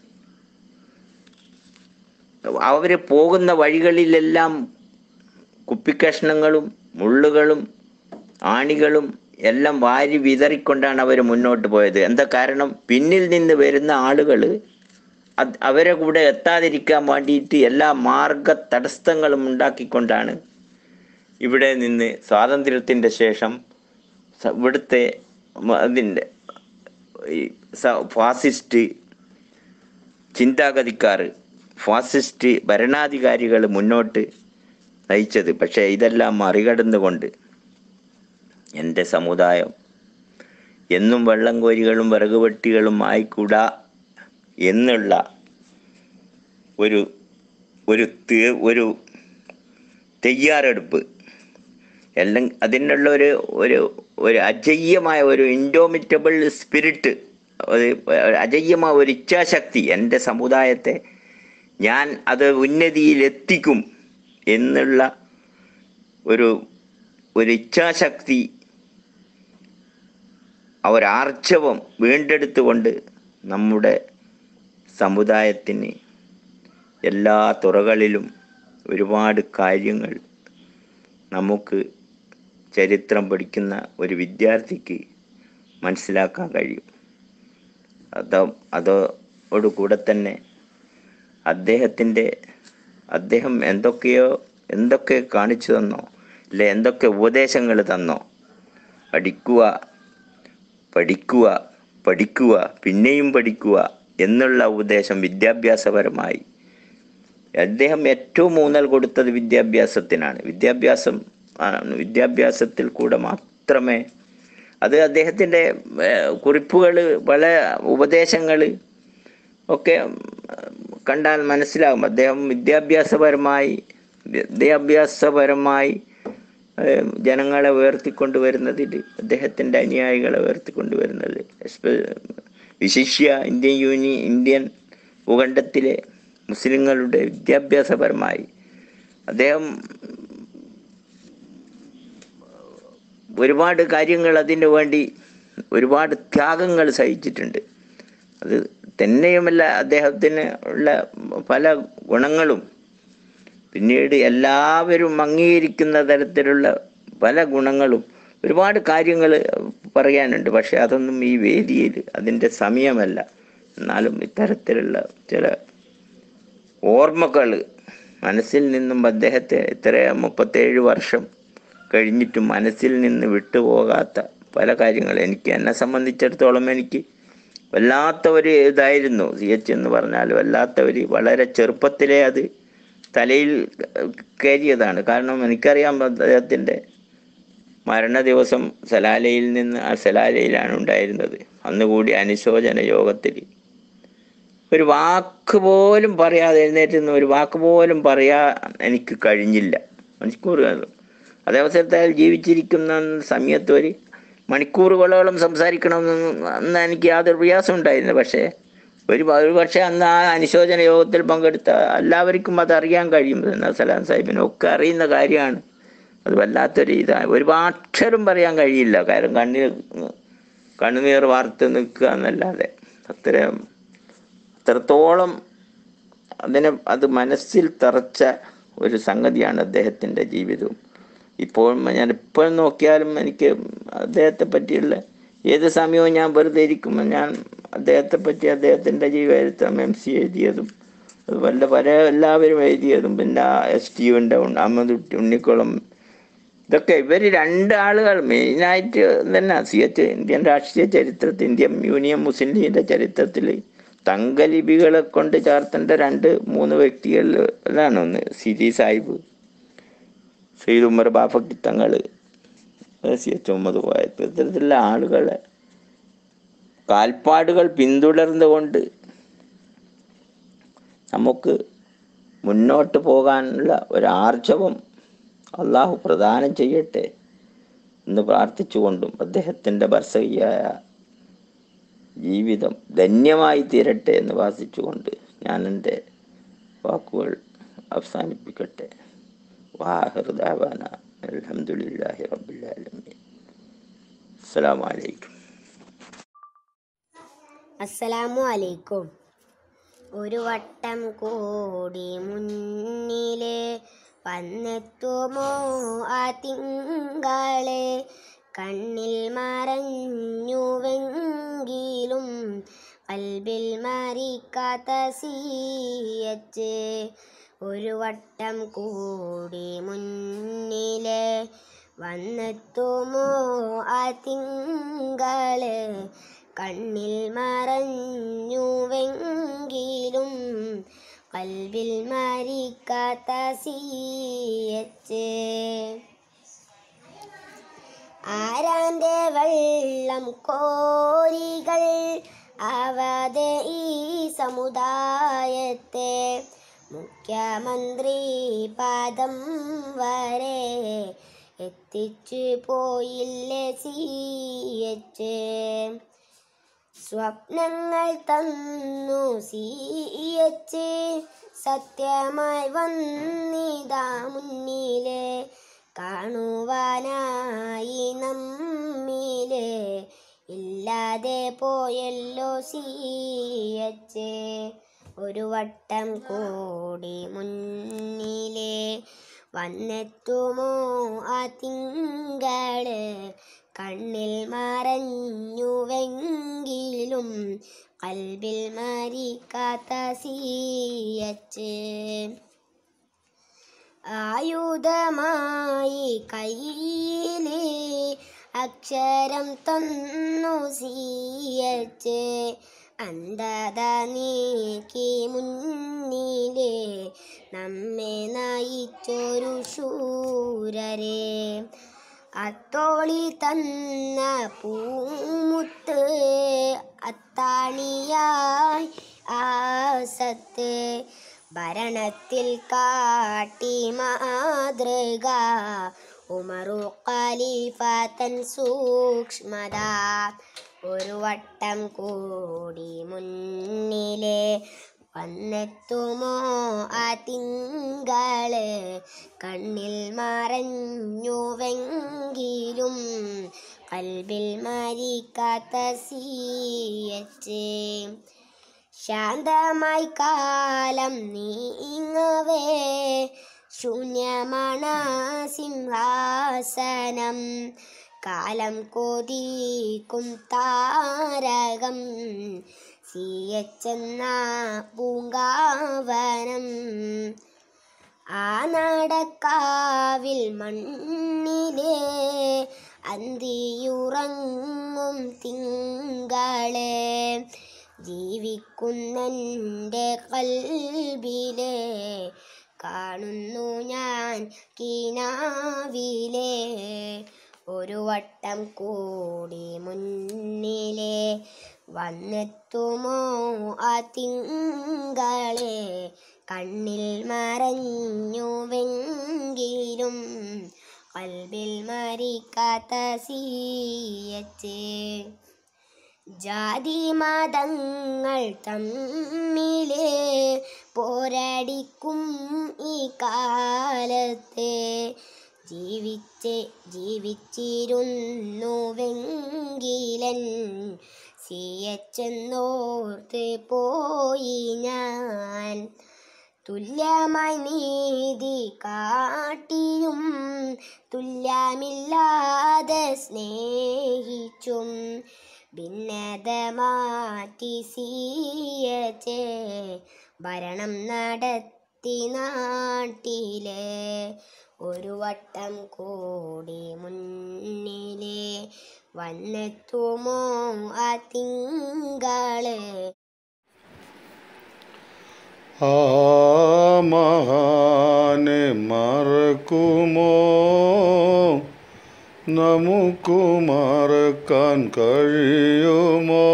അവർ പോകുന്ന വഴികളിലെല്ലാം കുപ്പിക്കഷ്ണങ്ങളും മുള്ളുകളും ആണികളും എല്ലാം വാരി വിതറിക്കൊണ്ടാണ് അവർ മുന്നോട്ട് പോയത് എന്താ കാരണം പിന്നിൽ നിന്ന് വരുന്ന ആളുകൾ അത് അവരെ കൂടെ എത്താതിരിക്കാൻ വേണ്ടിയിട്ട് എല്ലാ മാർഗ തടസ്സങ്ങളും ഉണ്ടാക്കിക്കൊണ്ടാണ് ഇവിടെ നിന്ന് സ്വാതന്ത്ര്യത്തിൻ്റെ ശേഷം സ- ഇവിടുത്തെ മ- അതിൻ്റെ ഈ സ- ഫാസിസ്റ്റ് ചിന്താഗതിക്കാർ ഫാസിസ്റ്റ് ഭരണാധികാരികൾ മുന്നോട്ട് നയിച്ചത് പക്ഷേ ഇതെല്ലാം മറികടന്നുകൊണ്ട് എൻ്റെ സമുദായം എന്നും വെള്ളം കോരികളും വിറക് വെട്ടികളും ആയിക്കൂടാ എന്നുള്ള ഒരു ഒരു തീ- ഒരു തയ്യാറെടുപ്പ് എല്ലാം അതിനുള്ള ഒരു ഒരു ഒരു അജയ്യമായ ഒരു ഇൻഡോമിറ്റബിൾ സ്പിരിറ്റ് ഒരു അജയ്യമായ ഒരു ഇച്ഛാശക്തി എൻ്റെ സമുദായത്തെ ഞാൻ അത് ഉന്നതിയിലെത്തിക്കും എന്നുള്ള ഒരു ഒരു ഇച്ഛാശക്തി ആ ഒരു ആർജവം വീണ്ടെടുത്തുകൊണ്ട് നമ്മുടെ സമുദായത്തിന് എല്ലാ തുറകളിലും ഒരുപാട് കാര്യങ്ങൾ നമുക്ക് ചരിത്രം പഠിക്കുന്ന ഒരു വിദ്യാർത്ഥിക്ക് മനസ്സിലാക്കാൻ കഴിയും അതോ അതോട് കൂടെ തന്നെ അദ്ദേഹത്തിൻ്റെ അദ്ദേഹം എന്തൊക്കെയോ എന്തൊക്കെ കാണിച്ചു തന്നോ അല്ലെ എന്തൊക്കെ ഉപദേശങ്ങൾ തന്നോ പഠിക്കുക പഠിക്കുക പഠിക്കുക പിന്നെയും പഠിക്കുക എന്നുള്ള ഉപദേശം വിദ്യാഭ്യാസപരമായി അദ്ദേഹം ഏറ്റവും ഊന്നൽ കൊടുത്തത് വിദ്യാഭ്യാസത്തിനാണ് വിദ്യാഭ്യാസം ആണ് വിദ്യാഭ്യാസത്തിൽ കൂടെ മാത്രമേ അത് അദ്ദേഹത്തിൻ്റെ കുറിപ്പുകൾ പല ഉപദേശങ്ങൾ ഒക്കെ ഉം, കണ്ടാൽ മനസ്സിലാകും അദ്ദേഹം വിദ്യാഭ്യാസപരമായി വിദ്യാഭ്യാസപരമായി ഏഹ്, ജനങ്ങളെ ഉയർത്തിക്കൊണ്ടുവരുന്നതിൽ അദ്ദേഹത്തിൻ്റെ അനുയായികളെ ഉയർത്തിക്കൊണ്ടുവരുന്നത് എസ്പെ- വിശിഷ്യ ഇന്ത്യൻ യൂണി ഇന്ത്യൻ ഭൂഖണ്ഡത്തിലെ മുസ്ലിങ്ങളുടെ വിദ്യാഭ്യാസപരമായി അദ്ദേഹം ഒരുപാട് കാര്യങ്ങൾ അതിനു വേണ്ടി ഒരുപാട് ത്യാഗങ്ങൾ സഹിച്ചിട്ടുണ്ട് അത് തന്നെയുമല്ല അദ്ദേഹത്തിന് ഉള്ള പല ഗുണങ്ങളും പിന്നീട് എല്ലാവരും അംഗീകരിക്കുന്ന തരത്തിലുള്ള പല ഗുണങ്ങളും ഒരുപാട് കാര്യങ്ങൾ പറയാനുണ്ട് പക്ഷെ അതൊന്നും ഈ വേദിയിൽ അതിൻ്റെ സമയമല്ല എന്നാലും ഇത്തരത്തിലുള്ള ചില ഓർമ്മകൾ മനസ്സിൽ നിന്നും അദ്ദേഹത്തെ ഇത്ര മുപ്പത്തേഴ് വർഷം കഴിഞ്ഞിട്ടും മനസ്സിൽ നിന്ന് വിട്ടുപോകാത്ത പല കാര്യങ്ങൾ എനിക്ക് എന്നെ സംബന്ധിച്ചിടത്തോളം എനിക്ക് വല്ലാത്ത ഒരു ഇതായിരുന്നു സി എച്ച് എന്ന് പറഞ്ഞാൽ വല്ലാത്ത ഒരു വളരെ ചെറുപ്പത്തിലേ അത് തലയിൽ കയറിയതാണ് കാരണം എനിക്കറിയാം അദ്ദേഹത്തിൻ്റെ മരണ ദിവസം സലാലയിൽ നിന്ന് ആ സലാലയിലാണ് ഉണ്ടായിരുന്നത് അന്ന് കൂടി അനുശോചന യോഗത്തിൽ ഒരു വാക്ക് പോലും പറയാതെ എഴുന്നേറ്റ് നിന്ന് ഒരു വാക്ക് പോലും പറയാൻ എനിക്ക് കഴിഞ്ഞില്ല മണിക്കൂറുകൾ അതേ അവസരത്തിൽ അയാൾ ജീവിച്ചിരിക്കുന്ന സമയത്ത് ഒരു മണിക്കൂറുകളോളം സംസാരിക്കണമെന്ന് അന്ന് എനിക്ക് യാതൊരു പ്രയാസം ഉണ്ടായിരുന്നു പക്ഷേ ഒരു ഒരു പക്ഷേ അന്ന് ആ അനുശോചന യോഗത്തിൽ പങ്കെടുത്ത എല്ലാവർക്കും അത് അറിയാൻ കഴിയും സലാം സാഹിബിനും ഒക്കെ അറിയുന്ന കാര്യമാണ് അത് വല്ലാത്തൊരു ഇതാണ് ഒരു അക്ഷരം പറയാൻ കഴിയില്ല കാരണം കണ്ണീർ കണ്ണുനീർ വാർത്ത് നിൽക്കുക എന്നല്ലാതെ അത്രയും അത്രത്തോളം അതിനെ അത് മനസ്സിൽ തറച്ച ഒരു സംഗതിയാണ് അദ്ദേഹത്തിൻ്റെ ജീവിതവും ഇപ്പോൾ ഞാൻ ഇപ്പോൾ നോക്കിയാലും എനിക്ക് അദ്ദേഹത്തെ പറ്റിയുള്ള ഏത് സമയവും ഞാൻ വെറുതെ ഇരിക്കുമ്പോൾ ഞാൻ അദ്ദേഹത്തെ പറ്റി അദ്ദേഹത്തിൻ്റെ ജീവചരിത്രം എം സി എഴുതിയതും അത് വല്ല പല എല്ലാവരും എഴുതിയതും പിന്നെ എസ് ടി യുവിൻ്റെ അഹമ്മദ് ഉണ്ണിക്കുളം ഇതൊക്കെ ഇവർ രണ്ടാളുകൾ മെയിനായിട്ട് തന്നെ സി എച്ച് ഇന്ത്യൻ രാഷ്ട്രീയ ചരിത്രത്തിൽ ഇന്ത്യൻ യൂണിയൻ മുസ്ലിം ലീഗിൻ്റെ ചരിത്രത്തിൽ തങ്കലിപികളെ കൊണ്ട് ചേർത്തേണ്ട രണ്ട് മൂന്ന് വ്യക്തികളിലാണ് ഒന്ന് സിരി സാഹിബ് സയ്യിദ് ഉമർ ബാഫക്കി തങ്ങൾ സി എച്ച് മുഹമ്മദ് പോയത് ഇത്തരത്തിലുള്ള ആളുകളെ കാൽപ്പാടുകൾ പിന്തുടർന്നുകൊണ്ട് നമുക്ക് മുന്നോട്ട് പോകാനുള്ള ഒരു ആർജവം അള്ളാഹു പ്രദാനം ചെയ്യട്ടെ എന്ന് പ്രാർത്ഥിച്ചുകൊണ്ടും അദ്ദേഹത്തിൻ്റെ ബർസഹിയായ ജീവിതം ധന്യമായി തീരട്ടെ എന്ന് വാസിച്ചുകൊണ്ട് ഞാൻ എൻ്റെ വാക്കുകൾ അവസാനിപ്പിക്കട്ടെ വാഹൃദാവാന അലഹമുല്ലാഹി റബ്ബുലാലമീൻ അസ്സലാമു അലൈക്കും അസ്സലാമു അലൈക്കും ഒരു വട്ടം കൂടി മുന്നില് വന്നെത്തുമോ ആ തിങ്കളെ കണ്ണിൽ മറഞ്ഞുവെങ്കിലും കൽബിൽ മരിക്കാത്ത സീയച്ച് ഒരു വട്ടം കൂടി മുന്നില് വന്നെത്തുമോ ആ തിങ്കള് കണ്ണിൽ മറഞ്ഞുവെങ്കിലും കൽവിൽ മരിക്കാത്ത സീയച്ച് ആരാന്റെ വെള്ളം കോരികൾ ആവാതെ ഈ സമുദായത്തെ മുഖ്യമന്ത്രി പാദം വരെ എത്തിച്ചു പോയില്ലേ സീയച്ച് സ്വപ്നങ്ങൾ തന്നു സീയച്ച് സത്യമായി വന്നിതാ മുന്നില് കാണുവാനായി നമ്മില് ഇല്ലാതെ പോയല്ലോ സീയച്ച് ഒരു വട്ടം കൂടി മുന്നിലെ വന്നെത്തുമോ ആ തിങ്കള് കണ്ണിൽ മറഞ്ഞുവെങ്കിലും കൽബിൽ മരിക്കാത്ത സീയച്ച് ആയുധമായി കയ്യില് അക്ഷരം തന്നു സീയച്ച് അന്ധത നീക്കി മുന്നിലെ നമ്മെ നയിച്ചൊരു ശൂരരെ അത്തോളി തന്ന പൂമുത്ത് അത്താണിയായി ആസത്ത് ഭരണത്തിൽ കാട്ടി മാതൃക ഉമറു ഖലീഫത്തൻ സൂക്ഷ്മത ഒരു വട്ടം കൂടി മുന്നിലെ വന്നെത്തുമോ ആ തിങ്കള് കണ്ണിൽ മറഞ്ഞുവെങ്കിലും കൽബിൽ മരിക്കാത്ത സീയച്ച് ശാന്തമായി കാലം നീങ്ങവേ ശൂന്യമണ സിംഹാസനം കാലം കൊതിക്കും താരകം സിയച്ചെന്ന പൂങ്കാവനം ആ നടക്കാവിൽ മണ്ണിലെ അന്തിയുറങ്ങും തിങ്കളെ ജീവിക്കുന്നൻ്റെ കൽബിലെ കാണുന്നു ഞാൻ കിനാവിലെ ഒരു വട്ടം കൂടി മുന്നിലെ വന്നെത്തുമോ ആ തിങ്കളെ കണ്ണിൽ മറഞ്ഞുവെങ്കിലും കൽബിൽ മരിക്കാത്ത സീയച്ചേ ജാതി മതങ്ങൾ തമ്മില് പോരടിക്കും ഈ കാലത്തെ ജീവിച്ച് ജീവിച്ചിരുന്നുവെങ്കിലൻ സിയച്ചെന്നോർത്ത് പോയി ഞാൻ തുല്യമായി നീതി കാട്ടിയും തുല്യമില്ലാതെ സ്നേഹിച്ചും ഭിന്നത മാറ്റി സീയച്ചേ ഭരണം നടത്തി നാട്ടിലെ ഒരു വട്ടം കൂടി മുന്നിലെ വന്നെത്തുമോ ആ തിങ്കള് ആ മഹാനെ മറക്കുമോ നമുക്കു മറക്കാൻ കഴിയുമോ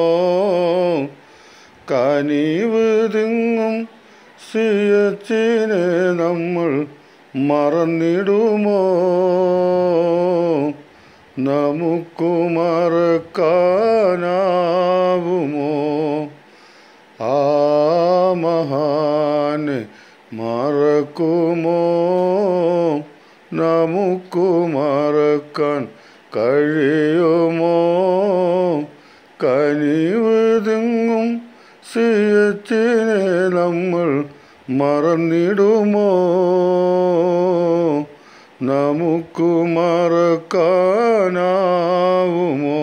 കനിവ് തിങ്ങും സിയച്ചിനെ നമ്മൾ മറന്നിടുമോ നമുക്കു മറക്കാനാവുമോ ആ മഹാന് മറക്കുമോ നമുക്കു മറക്കാൻ കഴിയുമോ കനിവ് തിങ്ങും സിയച്ചിനെ നമ്മൾ മറന്നിടുമോ നമുക്കു മറക്കാനാവുമോ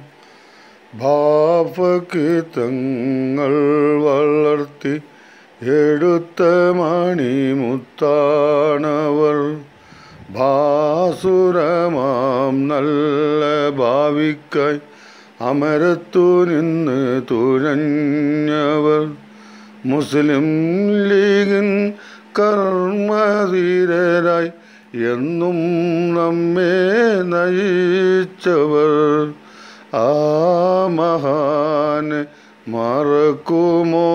ഭാവക്ക് തങ്ങൾ വളർത്തി എടുത്ത മണിമുത്താണവർ ഭാസുരമാം നല്ല ഭാവിക്കായി അമരത്തു നിന്ന് തുഴഞ്ഞവർ മുസ്ലിം ലീഗിൻ കർമ്മധീരരായി എന്നും നമ്മെ നയിച്ചവർ ആ മഹാന് മറക്കുമോ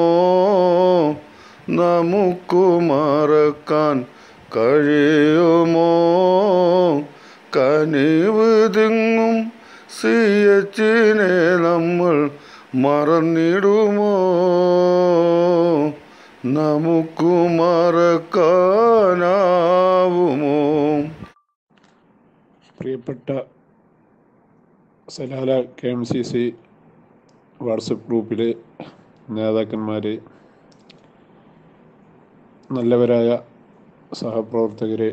നമുക്കു മറക്കാൻ കഴിയുമോ കനിവ് തിങ്ങും സിയച്ചിനെ നമ്മൾ മറന്നിടുമോ നമുക്കു മറക്കാനാവുമോ പ്രിയപ്പെട്ട Salalah K M C C WhatsApp ഗ്രൂപ്പിലെ നേതാക്കന്മാരെ നല്ലവരായ സഹപ്രവർത്തകരെ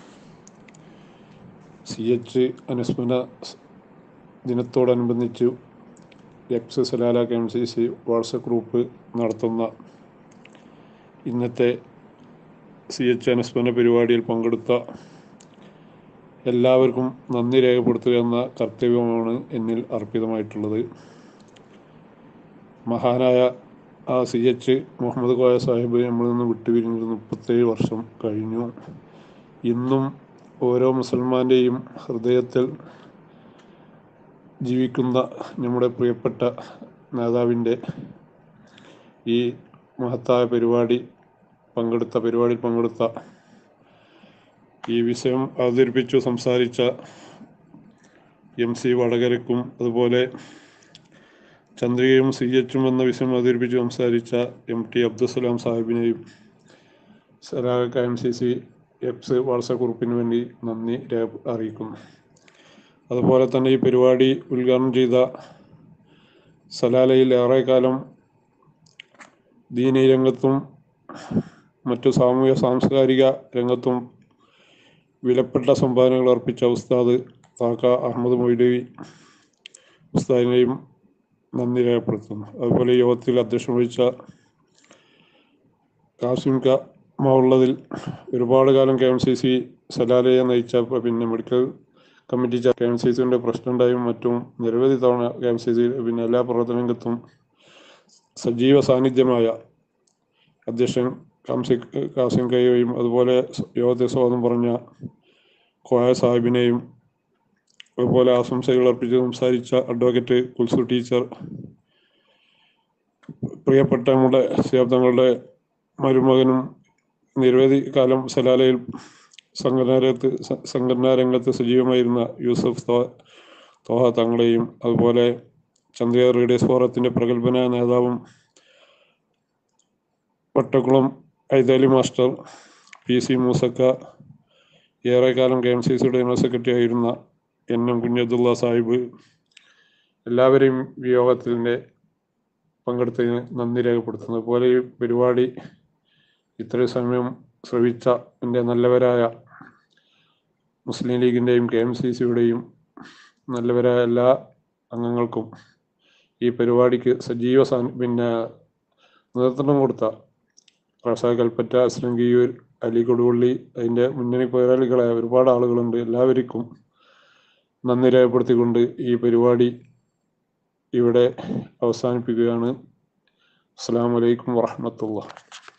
സി എച്ച് അനുസ്മരണ സ് ദിനത്തോടനുബന്ധിച്ച് ex Salalah K M C C WhatsApp group നടത്തുന്ന ഇന്നത്തെ സി എച്ച് അനുസ്മരണ പരിപാടിയിൽ പങ്കെടുത്ത എല്ലാവർക്കും നന്ദി രേഖപ്പെടുത്തുക എന്ന കർത്തവ്യമാണ് എന്നിൽ അർപ്പിതമായിട്ടുള്ളത് മഹാനായ ആ സി എച്ച് മുഹമ്മദ് കോയ സാഹിബ് നമ്മളിൽ നിന്ന് വിട്ടുപിരിഞ്ഞിട്ട് മുപ്പത്തേഴ് വർഷം കഴിഞ്ഞു ഇന്നും ഓരോ മുസൽമാൻ്റെയും ഹൃദയത്തിൽ ജീവിക്കുന്ന നമ്മുടെ പ്രിയപ്പെട്ട നേതാവിൻ്റെ ഈ മഹത്തായ പരിപാടി പങ്കെടുത്ത പരിപാടിയിൽ പങ്കെടുത്ത ഈ വിഷയം അവതരിപ്പിച്ചു സംസാരിച്ച എം സി വടകരക്കും അതുപോലെ ചന്ദ്രികയും സി എച്ചും എന്ന വിഷയം അവതരിപ്പിച്ച് സംസാരിച്ച എം ടി അബ്ദുസലാം സാഹിബിനെയും സരാഗ M C C ex WhatsApp ഗ്രൂപ്പിന് വേണ്ടി നന്ദി രേഖ അറിയിക്കുന്നു അതുപോലെ തന്നെ ഈ പരിപാടി ഉദ്ഘാടനം ചെയ്ത സലാലയിൽ ഏറെക്കാലം ദീനീ രംഗത്തും മറ്റു സാമൂഹ്യ സാംസ്കാരിക രംഗത്തും വിലപ്പെട്ട സംഭാവനകൾ അർപ്പിച്ച ഉസ്താദ് താക്ക അഹമ്മദ് മൊയ്ദവി ഉസ്താദിനെയും നന്ദി രേഖപ്പെടുത്തുന്നു അതുപോലെ യോഗത്തിൽ അധ്യക്ഷം വഹിച്ച കാസിം ക ഉള്ളതിൽ ഒരുപാട് കാലം കെ എം സി സി സലാലയെ നയിച്ച പിന്നെ medical committee K M C സിയുടെ പ്രസിഡന്റായും മറ്റും നിരവധി തവണ കെ എം സി സി പിന്നെ എല്ലാ പ്രവർത്തന രംഗത്തും സജീവ സാന്നിധ്യമായ അധ്യക്ഷൻ കാംസി കാസിം കയ്യോയും അതുപോലെ യോഗത്തെ സ്വാഗതം പറഞ്ഞ കോയ സാഹിബിനെയും അതുപോലെ ആശംസകൾ അർപ്പിച്ച് സംസാരിച്ച അഡ്വക്കേറ്റ് കുൽസു ടീച്ചർ പ്രിയപ്പെട്ട നമ്മുടെ ശബ്ദങ്ങളുടെ മരുമകനും നിരവധി കാലം സലാലയിൽ സംഘടനാ രംഗത്ത് സ- സംഘടനാ രംഗത്ത് സജീവമായിരുന്ന യൂസഫ് തോ- തോഹ തങ്ങളെയും അതുപോലെ ചന്ദ്രിക റേഡിയസ് ഫോറത്തിന്റെ പ്രഗത്ഭനായ നേതാവും Vattakkulam Aithali master P C മൂസക്ക ഏറെക്കാലം കെ എം സി സിയുടെ ജനറൽ സെക്രട്ടറി ആയിരുന്ന എൻ എം കുഞ്ഞബ്ദുള്ള സാഹിബ് എല്ലാവരെയും ഈ യോഗത്തിൻ്റെ പങ്കെടുത്തതിന് നന്ദി രേഖപ്പെടുത്തുന്നു അതുപോലെ ഈ പരിപാടി ഇത്രയും സമയം ശ്രവിച്ച എൻ്റെ നല്ലവരായ മുസ്ലിം ലീഗിൻ്റെയും കെ എം സി സിയുടെയും നല്ലവരായ എല്ലാ അംഗങ്ങൾക്കും ഈ പരിപാടിക്ക് സജീവ സാ പിന്നെ നേതൃത്വം കൊടുത്ത റസാ കൽപ്പറ്റ ശൃംഗിയൂർ അലി കൊടുവള്ളി അതിൻ്റെ മുന്നണി പോരാളികളായ ഒരുപാട് ആളുകളുണ്ട് എല്ലാവർക്കും നന്ദി രേഖപ്പെടുത്തിക്കൊണ്ട് ഈ പരിപാടി ഇവിടെ അവസാനിപ്പിക്കുകയാണ് അസ്സാം വലൈക്കും വാഹമത്തുള്ള